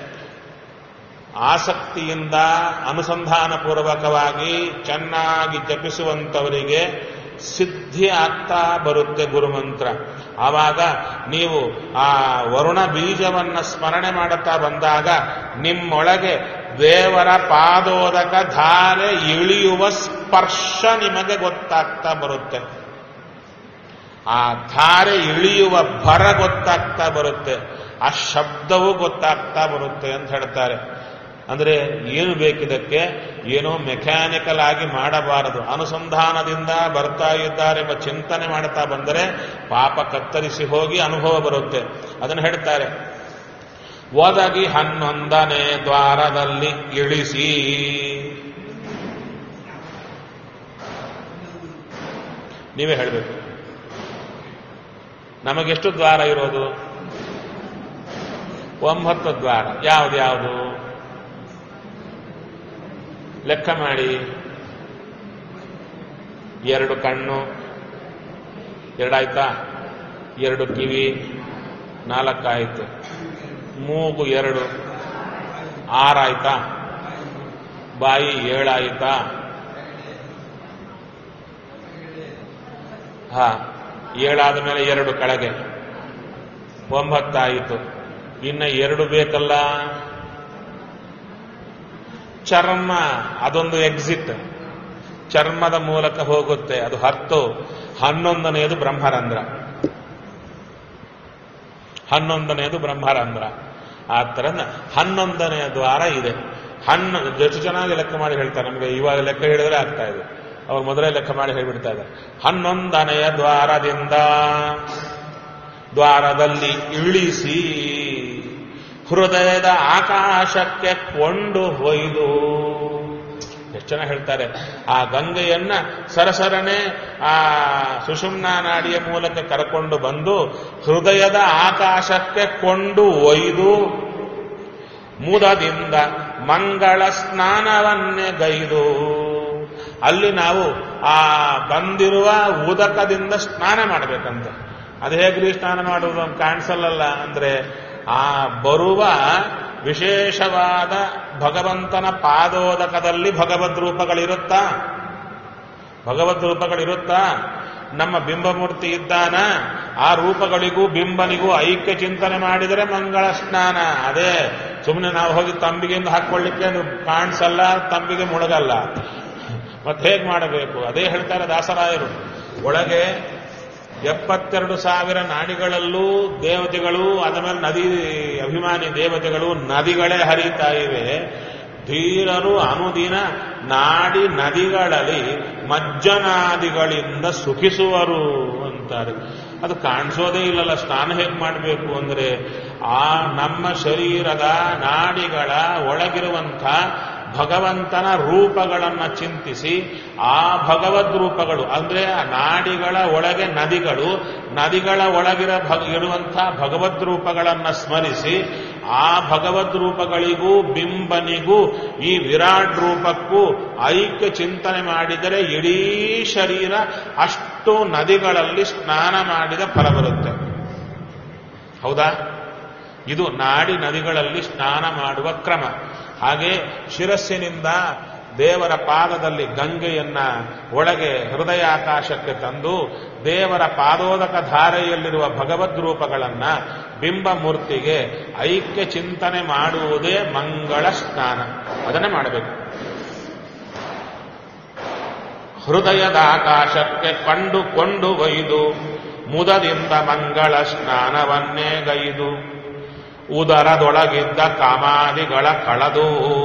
ಆಸಕ್ತಿಯಿಂದ ಅನುಸಂಧಾನ ಪೂರ್ವಕವಾಗಿ ಚೆನ್ನಾಗಿ ಜಪಿಸುವಂತವರಿಗೆ ಸಿದ್ಧಿ ಆಗ್ತಾ ಬರುತ್ತೆ ಗುರುಮಂತ್ರ ಆವಾಗ ನೀವು ಆ ವರುಣ ಬೀಜವನ್ನ ಸ್ಮರಣೆ ಮಾಡುತ್ತಾ ಬಂದಾಗ ನಿಮ್ಮೊಳಗೆ ದೇವರ ಪಾದೋದಕ ಧಾರೆ ಇಳಿಯುವ ಸ್ಪರ್ಶ ನಿಮಗೆ ಗೊತ್ತಾಗ್ತಾ ಬರುತ್ತೆ ಆ ಧಾರೆ ಇಳಿಯುವ ಭರ ಗೊತ್ತಾಗ್ತಾ ಬರುತ್ತೆ ಆ ಶಬ್ದವೂ ಗೊತ್ತಾಗ್ತಾ ಬರುತ್ತೆ ಅಂತ ಹೇಳ್ತಾರೆ ಅಂದ್ರೆ ಏನು ಬೇಕಿದಕ್ಕೆ ಏನೋ ಮೆಕ್ಯಾನಿಕಲ್ ಆಗಿ ಮಾಡಬಾರದು ಅನುಸಂಧಾನದಿಂದ ಬರ್ತಾ ಇದ್ದಾರೆ ಎಂಬ ಚಿಂತನೆ ಮಾಡ್ತಾ ಬಂದರೆ ಪಾಪ ಕತ್ತರಿಸಿ ಹೋಗಿ ಅನುಭವ ಬರುತ್ತೆ ಅದನ್ನು ಹೇಳ್ತಾರೆ ಒದಗಿ ಹನ್ನೊಂದನೇ ದ್ವಾರದಲ್ಲಿ ಇಳಿಸಿ ನೀವೇ ಹೇಳಬೇಕು ನಮಗೆಷ್ಟು ದ್ವಾರ ಇರೋದು ಒಂಬತ್ತು ದ್ವಾರ ಯಾವ್ದು ಯಾವುದು ಲೆಕ್ಕ ಮಾಡಿ ಎರಡು ಕಣ್ಣು ಎರಡಾಯ್ತಾ ಎರಡು ಕಿವಿ ನಾಲ್ಕಾಯ್ತು ಮೂಗು ಎರಡು ಆರಾಯ್ತಾ ಬಾಯಿ ಏಳಾಯ್ತಾ ಹಾ ಏಳಾದ ಮೇಲೆ ಎರಡು ಕೆಳಗೆ ಒಂಬತ್ತಾಯಿತು ಇನ್ನ ಎರಡು ಬೇಕಲ್ಲ ಚರ್ಮ ಅದೊಂದು ಎಕ್ಸಿಟ್ ಚರ್ಮದ ಮೂಲಕ ಹೋಗುತ್ತೆ ಅದು ಹತ್ತು ಹನ್ನೊಂದನೆಯದು ಬ್ರಹ್ಮರಂಧ್ರ ಹನ್ನೊಂದನೆಯದು ಬ್ರಹ್ಮರಂಧ್ರ ಆ ಥರ ಹನ್ನೊಂದನೆಯ ದ್ವಾರ ಇದೆ ಹನ್ನ ಎಷ್ಟು ಚೆನ್ನಾಗಿ ಲೆಕ್ಕ ಮಾಡಿ ಹೇಳ್ತಾರೆ ನಮಗೆ ಇವಾಗ ಲೆಕ್ಕ ಹೇಳಿದ್ರೆ ಆಗ್ತಾ ಇದೆ ಅವ್ರು ಮೊದಲೇ ಲೆಕ್ಕ ಮಾಡಿ ಹೇಳ್ಬಿಡ್ತಾ ಇದ್ದಾರೆ ಹನ್ನೊಂದನೆಯ ದ್ವಾರದಿಂದ ದ್ವಾರದಲ್ಲಿ ಇಳಿಸಿ ಹೃದಯದ ಆಕಾಶಕ್ಕೆ ಕೊಂಡು ಹೊಯ್ದು ಎಷ್ಟು ಜನ ಹೇಳ್ತಾರೆ ಆ ಗಂಗೆಯನ್ನ ಸರಸರನೆ ಆ ಸುಷುಮ್ನ ನಾಡಿಯ ಮೂಲಕ ಕರ್ಕೊಂಡು ಬಂದು ಹೃದಯದ ಆಕಾಶಕ್ಕೆ ಕೊಂಡು ಒಯ್ದು ಮುದದಿಂದ ಮಂಗಳ ಸ್ನಾನವನ್ನೇ ಗೈದು ಅಲ್ಲಿ ನಾವು ಆ ಬಂದಿರುವ ಉದಕದಿಂದ ಸ್ನಾನ ಮಾಡಬೇಕಂತ ಅದು ಹೇಗ್ರಿ ಸ್ನಾನ ಮಾಡುವುದು ಕಾಣಿಸಲ್ಲ ಅಂದ್ರೆ ಆ ಬರುವ ವಿಶೇಷವಾದ ಭಗವಂತನ ಪಾದೋದಕದಲ್ಲಿ ಭಗವದ್ ರೂಪಗಳಿರುತ್ತಾ ಭಗವದ್ ರೂಪಗಳಿರುತ್ತಾ ನಮ್ಮ ಬಿಂಬಮೂರ್ತಿ ಇದ್ದಾನ ಆ ರೂಪಗಳಿಗೂ ಬಿಂಬನಿಗೂ ಐಕ್ಯ ಚಿಂತನೆ ಮಾಡಿದರೆ ಮಂಗಳ ಸ್ನಾನ ಅದೇ ಸುಮ್ಮನೆ ನಾವು ಹೋಗಿ ತಂಬಿಗೆಯಿಂದ ಹಾಕೊಳ್ಳಿಕ್ಕೆ ಅದು ಕಾಣಿಸಲ್ಲ ತಂಬಿಗೆ ಮುಳುಗಲ್ಲ ಮತ್ತೆ ಹೇಗೆ ಮಾಡಬೇಕು ಅದೇ ಹೇಳ್ತಾರೆ ದಾಸರಾಯರು ಒಳಗೆ ಎಪ್ಪತ್ತೆರಡು ಸಾವಿರ ನಾಡಿಗಳಲ್ಲೂ ದೇವತೆಗಳು ಅದ ಮೇಲೆ ನದಿ ಅಭಿಮಾನಿ ದೇವತೆಗಳು ನದಿಗಳೇ ಹರಿತಾ ಇವೆ ಧೀರರು ಅನುದಿನ ನಾಡಿ ನದಿಗಳಲ್ಲಿ ಮಜ್ಜನಾದಿಗಳಿಂದ ಸುಖಿಸುವರು ಅಂತಾರೆ ಅದು ಕಾಣಿಸೋದೇ ಇಲ್ಲಲ್ಲ ಸ್ನಾನ ಹೇಗೆ ಮಾಡಬೇಕು ಅಂದ್ರೆ ಆ ನಮ್ಮ ಶರೀರದ ನಾಡಿಗಳ ಒಳಗಿರುವಂಥ ಭಗವಂತನ ರೂಪಗಳನ್ನು ಚಿಂತಿಸಿ ಆ ಭಗವದ್ ರೂಪಗಳು ಅಂದ್ರೆ ಆ ನಾಡಿಗಳ ಒಳಗೆ ನದಿಗಳು ನದಿಗಳ ಒಳಗಿರ ಭಗ ಇರುವಂಥ ಭಗವದ್ ರೂಪಗಳನ್ನು ಸ್ಮರಿಸಿ ಆ ಭಗವದ್ ರೂಪಗಳಿಗೂ ಬಿಂಬನಿಗೂ ಈ ವಿರಾಟ್ ರೂಪಕ್ಕೂ ಐಕ್ಯ ಚಿಂತನೆ ಮಾಡಿದರೆ ಇಡೀ ಶರೀರ ಅಷ್ಟು ನದಿಗಳಲ್ಲಿ ಸ್ನಾನ ಮಾಡಿದ ಫಲ ಬರುತ್ತೆ ಹೌದಾ ಇದು ನಾಡಿ ನದಿಗಳಲ್ಲಿ ಸ್ನಾನ ಮಾಡುವ ಕ್ರಮ ಹಾಗೆ ಶಿರಸ್ಸಿನಿಂದ ದೇವರ ಪಾದದಲ್ಲಿ ಗಂಗೆಯನ್ನ ಒಳಗೆ ಹೃದಯಾಕಾಶಕ್ಕೆ ತಂದು ದೇವರ ಪಾದೋದಕ ಧಾರೆಯಲ್ಲಿರುವ ಭಗವದ್ ರೂಪಗಳನ್ನ ಬಿಂಬ ಮೂರ್ತಿಗೆ ಐಕ್ಯ ಚಿಂತನೆ ಮಾಡುವುದೇ ಮಂಗಳ ಸ್ನಾನ ಅದನ್ನೇ ಮಾಡಬೇಕು ಹೃದಯದ ಆಕಾಶಕ್ಕೆ ಕಂಡುಕೊಂಡು ಒಯ್ದು ಮುದದಿಂದ ಮಂಗಳ ಸ್ನಾನವನ್ನೇ ಗೈದು ಉದರದೊಳಗಿದ್ದ ಕಾಮಾದಿಗಳ ಕಳೆದು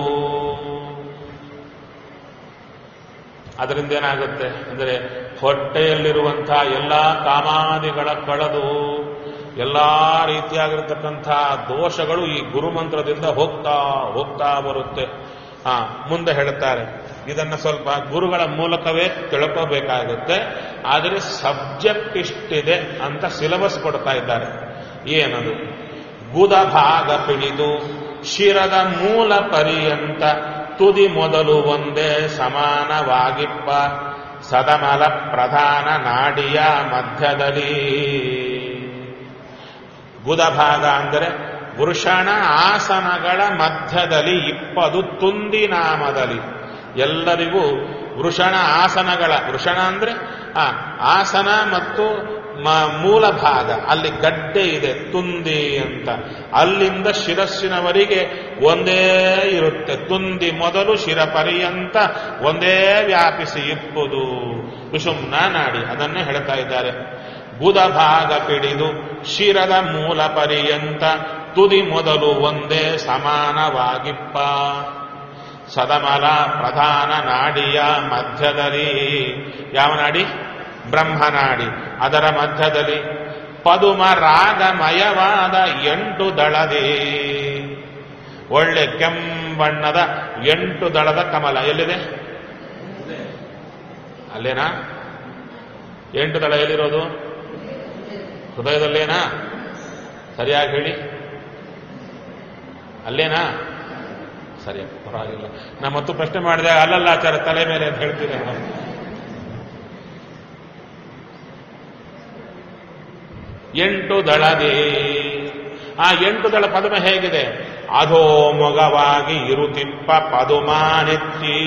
ಅದರಿಂದ ಏನಾಗುತ್ತೆ ಅಂದರೆ ಹೊಟ್ಟೆಯಲ್ಲಿರುವಂತಹ ಎಲ್ಲ ಕಾಮಾದಿಗಳ ಕಳೆದು ಎಲ್ಲ ರೀತಿಯಾಗಿರ್ತಕ್ಕಂಥ ದೋಷಗಳು ಈ ಗುರುಮಂತ್ರದಿಂದ ಹೋಗ್ತಾ ಹೋಗ್ತಾ ಬರುತ್ತೆ ಹಾ ಮುಂದೆ ಹೇಳುತ್ತಾರೆ ಇದನ್ನ ಸ್ವಲ್ಪ ಗುರುಗಳ ಮೂಲಕವೇ ತಿಳ್ಕೋಬೇಕಾಗುತ್ತೆ ಆದರೆ ಸಬ್ಜೆಕ್ಟ್ ಇಷ್ಟಿದೆ ಅಂತ ಸಿಲೆಬಸ್ ಕೊಡ್ತಾ ಇದ್ದಾರೆ ಏನದು ಗುದ ಭಾಗ ಪಿಡಿದು ಶಿರದ ಮೂಲ ಪರ್ಯಂತ ತುದಿ ಮೊದಲು ಒಂದೇ ಸಮಾನವಾಗಿಪ್ಪ ಸದಮಲ ಪ್ರಧಾನ ನಾಡಿಯ ಮಧ್ಯದಲ್ಲಿ ಗುದ ಭಾಗ ಅಂದರೆ ವೃಷಣ ಆಸನಗಳ ಮಧ್ಯದಲ್ಲಿ ಇಪ್ಪದು ತುಂದಿ ನಾಮದಲ್ಲಿ ಎಲ್ಲರಿಗೂ ವೃಷಣ ಆಸನಗಳ ವೃಷಣ ಅಂದ್ರೆ ಆ ಆಸನ ಮತ್ತು ಮೂಲ ಭಾಗ ಅಲ್ಲಿ ಗಡ್ಡೆ ಇದೆ ತುಂದಿ ಅಂತ ಅಲ್ಲಿಂದ ಶಿರಸ್ಸಿನವರೆಗೆ ಒಂದೇ ಇರುತ್ತೆ ತುಂದಿ ಮೊದಲು ಶಿರ ಪರ್ಯಂತ ಒಂದೇ ವ್ಯಾಪಿಸಿ ಇಪ್ಪುದು ಕುಸುಮ್ನ ನಾಡಿ ಅದನ್ನೇ ಹೇಳ್ತಾ ಇದ್ದಾರೆ ಬುಧ ಭಾಗ ಪಿಡಿದು ಶಿರದ ಮೂಲ ಪರ್ಯಂತ ತುದಿ ಮೊದಲು ಒಂದೇ ಸಮಾನವಾಗಿಪ್ಪ ಸದಮಲ ಪ್ರಧಾನ ನಾಡಿಯ ಮಧ್ಯದಲ್ಲಿ ಯಾವ ನಾಡಿ ಬ್ರಹ್ಮನಾಡಿ ಅದರ ಮಧ್ಯದಲ್ಲಿ ಪದುಮ ರಾಗಮಯವಾದ ಎಂಟು ದಳದಿ ಒಳ್ಳೆ ಕೆಂಬಣ್ಣದ ಎಂಟು ದಳದ ಕಮಲ ಎಲ್ಲಿದೆ ಅಲ್ಲೇನಾ ಎಂಟು ದಳ ಎಲ್ಲಿರೋದು ಹೃದಯದಲ್ಲೇನಾ ಸರಿಯಾಗಿ ಹೇಳಿ ಅಲ್ಲೇನಾ ಸರಿ ಪರವಾಗಿಲ್ಲ ನಾ ಮತ್ತು ಪ್ರಶ್ನೆ ಮಾಡಿದೆ ಅಲ್ಲಲ್ಲ ಆಚಾರ ತಲೆ ಮೇಲೆ ಅಂತ ಹೇಳ್ತೀನಿ ನಾನು ಎಂಟು ದಳದಿ ಆ ಎಂಟು ದಳ ಪದುಮ ಹೇಗಿದೆ ಅಧೋಮೊಗವಾಗಿ ಇರುತಿಪ್ಪ ಪದುಮಾನೆತ್ತಿ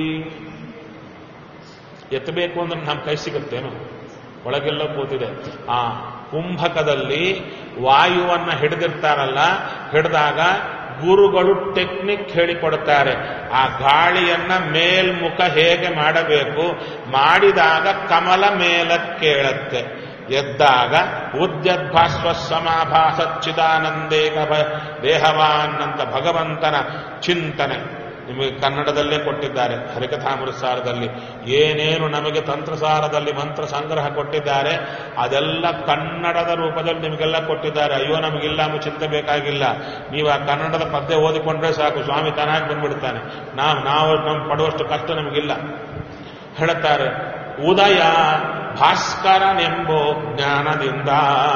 ಎತ್ತಬೇಕು ಅಂದ್ರೆ ನಮ್ಮ ಕೈ ಸಿಗುತ್ತೇನು ಒಳಗೆಲ್ಲ ಕೂತಿದೆ ಆ ಕುಂಭಕದಲ್ಲಿ ವಾಯುವನ್ನ ಹಿಡಿದಿರ್ತಾರಲ್ಲ ಹಿಡಿದಾಗ ಗುರುಗಳು ಟೆಕ್ನಿಕ್ ಹೇಳಿಕೊಡ್ತಾರೆ ಆ ಗಾಳಿಯನ್ನ ಮೇಲ್ಮುಖ ಹೇಗೆ ಮಾಡಬೇಕು ಮಾಡಿದಾಗ ಕಮಲ ಮೇಲಕ್ಕೇಳತ್ತೆ ಎದ್ದಾಗ ಉದ್ಯದ್ಭಾಸ್ವ ಸಮಾಭಾಸಚ್ಚಿದಾನಂದೇಕ ದೇಹವಾನ್ನಂತ ಭಗವಂತನ ಚಿಂತನೆ ನಿಮಗೆ ಕನ್ನಡದಲ್ಲೇ ಕೊಟ್ಟಿದ್ದಾರೆ ಹರಿಕಥಾಮೃತಸಾರದಲ್ಲಿ ಏನೇನು ನಮಗೆ ತಂತ್ರಸಾರದಲ್ಲಿ ಮಂತ್ರ ಸಂಗ್ರಹ ಕೊಟ್ಟಿದ್ದಾರೆ ಅದೆಲ್ಲ ಕನ್ನಡದ ರೂಪದಲ್ಲಿ ನಿಮಗೆಲ್ಲ ಕೊಟ್ಟಿದ್ದಾರೆ ಅಯ್ಯೋ ನಮಗಿಲ್ಲ ಎಂಬ ಚಿಂತೆ ಬೇಕಾಗಿಲ್ಲ ನೀವು ಆ ಕನ್ನಡದ ಪದ್ಯ ಓದಿಕೊಂಡ್ರೆ ಸಾಕು ಸ್ವಾಮಿ ತಾನಾಗಿ ಬಂದ್ಬಿಡ್ತಾನೆ ನಾವು ನಾವು ನಮ್ಮ ಪಡುವಷ್ಟು ಕಷ್ಟ ನಮಗಿಲ್ಲ ಹೇಳುತ್ತಾರೆ ಉದಯ ಭಾಸ್ಕರನೆಂಬೋ ಜ್ಞಾನದಿಂದ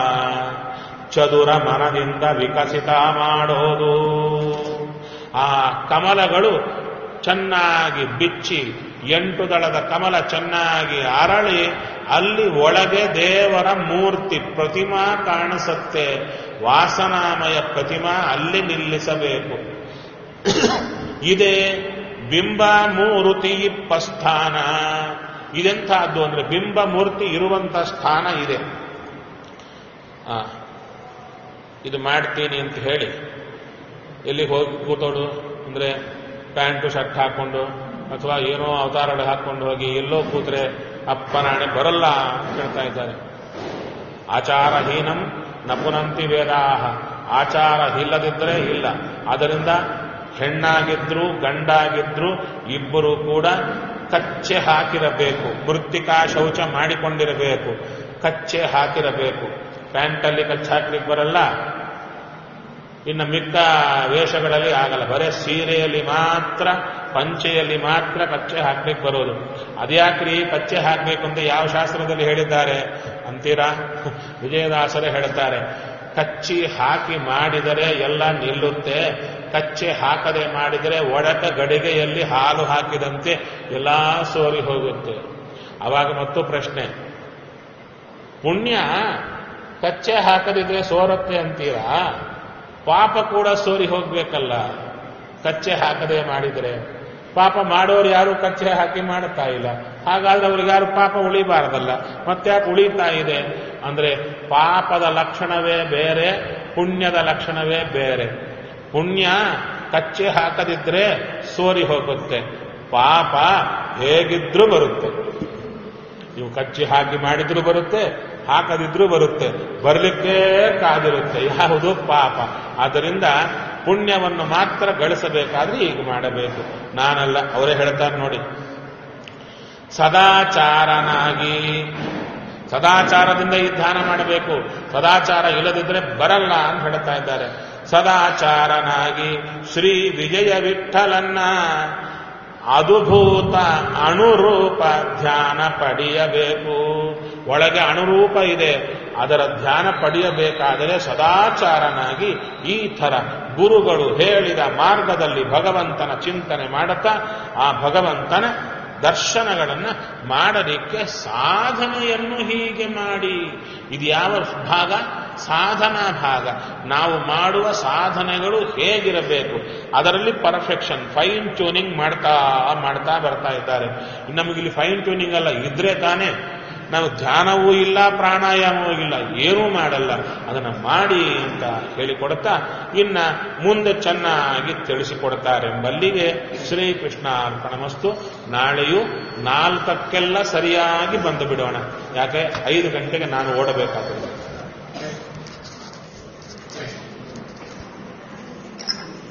ಚದುರ ಮನದಿಂದ ವಿಕಸಿತ ಮಾಡೋದು ಆ ಕಮಲಗಳು ಚೆನ್ನಾಗಿ ಬಿಚ್ಚಿ ಎಂಟು ದಳದ ಕಮಲ ಚೆನ್ನಾಗಿ ಅರಳಿ ಅಲ್ಲಿ ಒಳಗೆ ದೇವರ ಮೂರ್ತಿ ಪ್ರತಿಮಾ ಕಾಣಿಸುತ್ತೆ ವಾಸನಾಮಯ ಪ್ರತಿಮಾ ಅಲ್ಲಿ ನಿಲ್ಲಿಸಬೇಕು ಇದೇ ಬಿಂಬ ಮೂರ್ತಿ ಸ್ಥಾನ ಇದೆಂಥದ್ದು ಅಂದ್ರೆ ಬಿಂಬ ಮೂರ್ತಿ ಇರುವಂತ ಸ್ಥಾನ ಇದೆ ಆ, ಇದು ಮಾಡ್ತೀನಿ ಅಂತ ಹೇಳಿ ಎಲ್ಲಿ ಹೋಗಿ ಕೂತೋಡು ಅಂದ್ರೆ ಪ್ಯಾಂಟು ಶರ್ಟ್ ಹಾಕೊಂಡು ಅಥವಾ ಏನೋ ಅವತಾರಗಳು ಹಾಕೊಂಡು ಹೋಗಿ ಎಲ್ಲೋ ಕೂತ್ರೆ ಅಪ್ಪನಾಣೆ ಬರಲ್ಲ ಅಂತ ಹೇಳ್ತಾ ಇದ್ದಾರೆ ಆಚಾರಹೀನಂ ನಪುನಂತಿ ವೇದಾಹ ಆಚಾರ ಇಲ್ಲದಿದ್ದರೆ ಇಲ್ಲ ಆದ್ದರಿಂದ ಹೆಣ್ಣಾಗಿದ್ರು ಗಂಡಾಗಿದ್ರು ಇಬ್ಬರು ಕೂಡ ಕಚ್ಚೆ ಹಾಕಿರಬೇಕು ಮೃತ್ತಿಕಾ ಶೌಚ ಮಾಡಿಕೊಂಡಿರಬೇಕು ಕಚ್ಚೆ ಹಾಕಿರಬೇಕು ಪ್ಯಾಂಟಲ್ಲಿ ಕಚ್ಚೆ ಹಾಕ್ಲಿಕ್ಕೆ ಬರಲ್ಲ ಇನ್ನು ಮಿಕ್ಕ ವೇಷಗಳಲ್ಲಿ ಆಗಲ್ಲ ಬರೇ ಸೀರೆಯಲ್ಲಿ ಮಾತ್ರ ಪಂಚೆಯಲ್ಲಿ ಮಾತ್ರ ಕಚ್ಚೆ ಹಾಕ್ಲಿಕ್ಕೆ ಬರೋದು ಅದ್ಯಾಕ್ರಿ ಕಚ್ಚೆ ಹಾಕ್ಬೇಕು ಅಂತ ಯಾವ ಶಾಸ್ತ್ರದಲ್ಲಿ ಹೇಳಿದ್ದಾರೆ ಅಂತೀರಾ ವಿಜಯದಾಸರೇ ಹೇಳುತ್ತಾರೆ ಕಚ್ಚಿ ಹಾಕಿ ಮಾಡಿದರೆ ಎಲ್ಲ ನಿಲ್ಲುತ್ತೆ ಕಚ್ಚೆ ಹಾಕದೆ ಮಾಡಿದರೆ ಒಡಕ ಗಡಿಗೆಯಲ್ಲಿ ಹಾಲು ಹಾಕಿದಂತೆ ಎಲ್ಲ ಸೋರಿ ಹೋಗುತ್ತೆ ಅವಾಗ ಮತ್ತು ಪ್ರಶ್ನೆ ಪುಣ್ಯ ಕಚ್ಚೆ ಹಾಕದಿದ್ರೆ ಸೋರತ್ತೆ ಅಂತೀರಾ ಪಾಪ ಕೂಡ ಸೋರಿ ಹೋಗ್ಬೇಕಲ್ಲ ಕಚ್ಚೆ ಹಾಕದೆ ಮಾಡಿದರೆ ಪಾಪ ಮಾಡೋರು ಯಾರು ಕಚ್ಚೆ ಹಾಕಿ ಮಾಡುತ್ತಾ ಇಲ್ಲ ಹಾಗಾದ್ರೆ ಅವ್ರಿಗೆ ಯಾರು ಪಾಪ ಉಳಿಬಾರದಲ್ಲ ಮತ್ತೆ ಯಾಕೆ ಉಳಿತಾ ಇದೆ ಅಂದ್ರೆ ಪಾಪದ ಲಕ್ಷಣವೇ ಬೇರೆ ಪುಣ್ಯದ ಲಕ್ಷಣವೇ ಬೇರೆ ಪುಣ್ಯ ಕಚ್ಚೆ ಹಾಕದಿದ್ರೆ ಸೋರಿ ಹೋಗುತ್ತೆ ಪಾಪ ಹೇಗಿದ್ರೂ ಬರುತ್ತೆ ನೀವು ಕಚ್ಚಿ ಹಾಕಿ ಮಾಡಿದ್ರೂ ಬರುತ್ತೆ ಹಾಕದಿದ್ರೂ ಬರುತ್ತೆ ಬರಲಿಕ್ಕೆ ಕಾದಿರುತ್ತೆ ಯಾವುದು ಪಾಪ ಆದ್ದರಿಂದ ಪುಣ್ಯವನ್ನು ಮಾತ್ರ ಗಳಿಸಬೇಕಾದ್ರೆ ಈಗ ಮಾಡಬೇಕು ನಾನಲ್ಲ ಅವರೇ ಹೇಳ್ತಾರೆ ನೋಡಿ ಸದಾಚಾರನಾಗಿ ಸದಾಚಾರದಿಂದ ಈ ಧ್ಯಾನ ಮಾಡಬೇಕು ಸದಾಚಾರ ಇಲ್ಲದಿದ್ರೆ ಬರಲ್ಲ ಅಂತ ಹೇಳ್ತಾ ಇದ್ದಾರೆ ಸದಾಚಾರನಾಗಿ ಶ್ರೀ ವಿಜಯ ವಿಠಲನ್ನ ಅದುಭೂತ ಅಣುರೂಪ ಧ್ಯಾನ ಪಡೆಯಬೇಕು ಒಳಗೆ ಅಣುರೂಪ ಇದೆ ಅದರ ಧ್ಯಾನ ಪಡೆಯಬೇಕಾದರೆ ಸದಾಚಾರನಾಗಿ ಈ ಥರ ಗುರುಗಳು ಹೇಳಿದ ಮಾರ್ಗದಲ್ಲಿ ಭಗವಂತನ ಚಿಂತನೆ ಮಾಡುತ್ತಾ ಆ ಭಗವಂತನ ದರ್ಶನಗಳನ್ನು ಮಾಡಲಿಕ್ಕೆ ಸಾಧನೆಯನ್ನು ಹೀಗೆ ಮಾಡಿ ಇದು ಯಾವ ಭಾಗ ಸಾಧನಾ ಭಾಗ ನಾವು ಮಾಡುವ ಸಾಧನೆಗಳು ಹೇಗಿರಬೇಕು ಅದರಲ್ಲಿ ಪರ್ಫೆಕ್ಷನ್ ಫೈನ್ ಟ್ಯೂನಿಂಗ್ ಮಾಡ್ತಾ ಮಾಡ್ತಾ ಬರ್ತಾ ಇದ್ದಾರೆ ನಮಗಿಲ್ಲಿ ಫೈನ್ ಟ್ಯೂನಿಂಗ್ ಅಲ್ಲ ಇದ್ರೆ ತಾನೇ ನಾವು ಧ್ಯಾನವೂ ಇಲ್ಲ ಪ್ರಾಣಾಯಾಮವೂ ಇಲ್ಲ ಏನೂ ಮಾಡಲ್ಲ ಅದನ್ನು ಮಾಡಿ ಅಂತ ಹೇಳಿಕೊಡುತ್ತಾ ಇನ್ನ ಮುಂದೆ ಚೆನ್ನಾಗಿ ತಿಳಿಸಿಕೊಡ್ತಾರೆಂಬಲ್ಲಿಗೆ ಶ್ರೀಕೃಷ್ಣ ಅರ್ಪಣಮಸ್ತು ನಾಳೆಯೂ ನಾಲ್ಕಕ್ಕೆಲ್ಲ ಸರಿಯಾಗಿ ಬಂದು ಬಿಡೋಣ ಯಾಕೆ ಐದು ಗಂಟೆಗೆ ನಾನು ಓಡಬೇಕಾಗುತ್ತೆ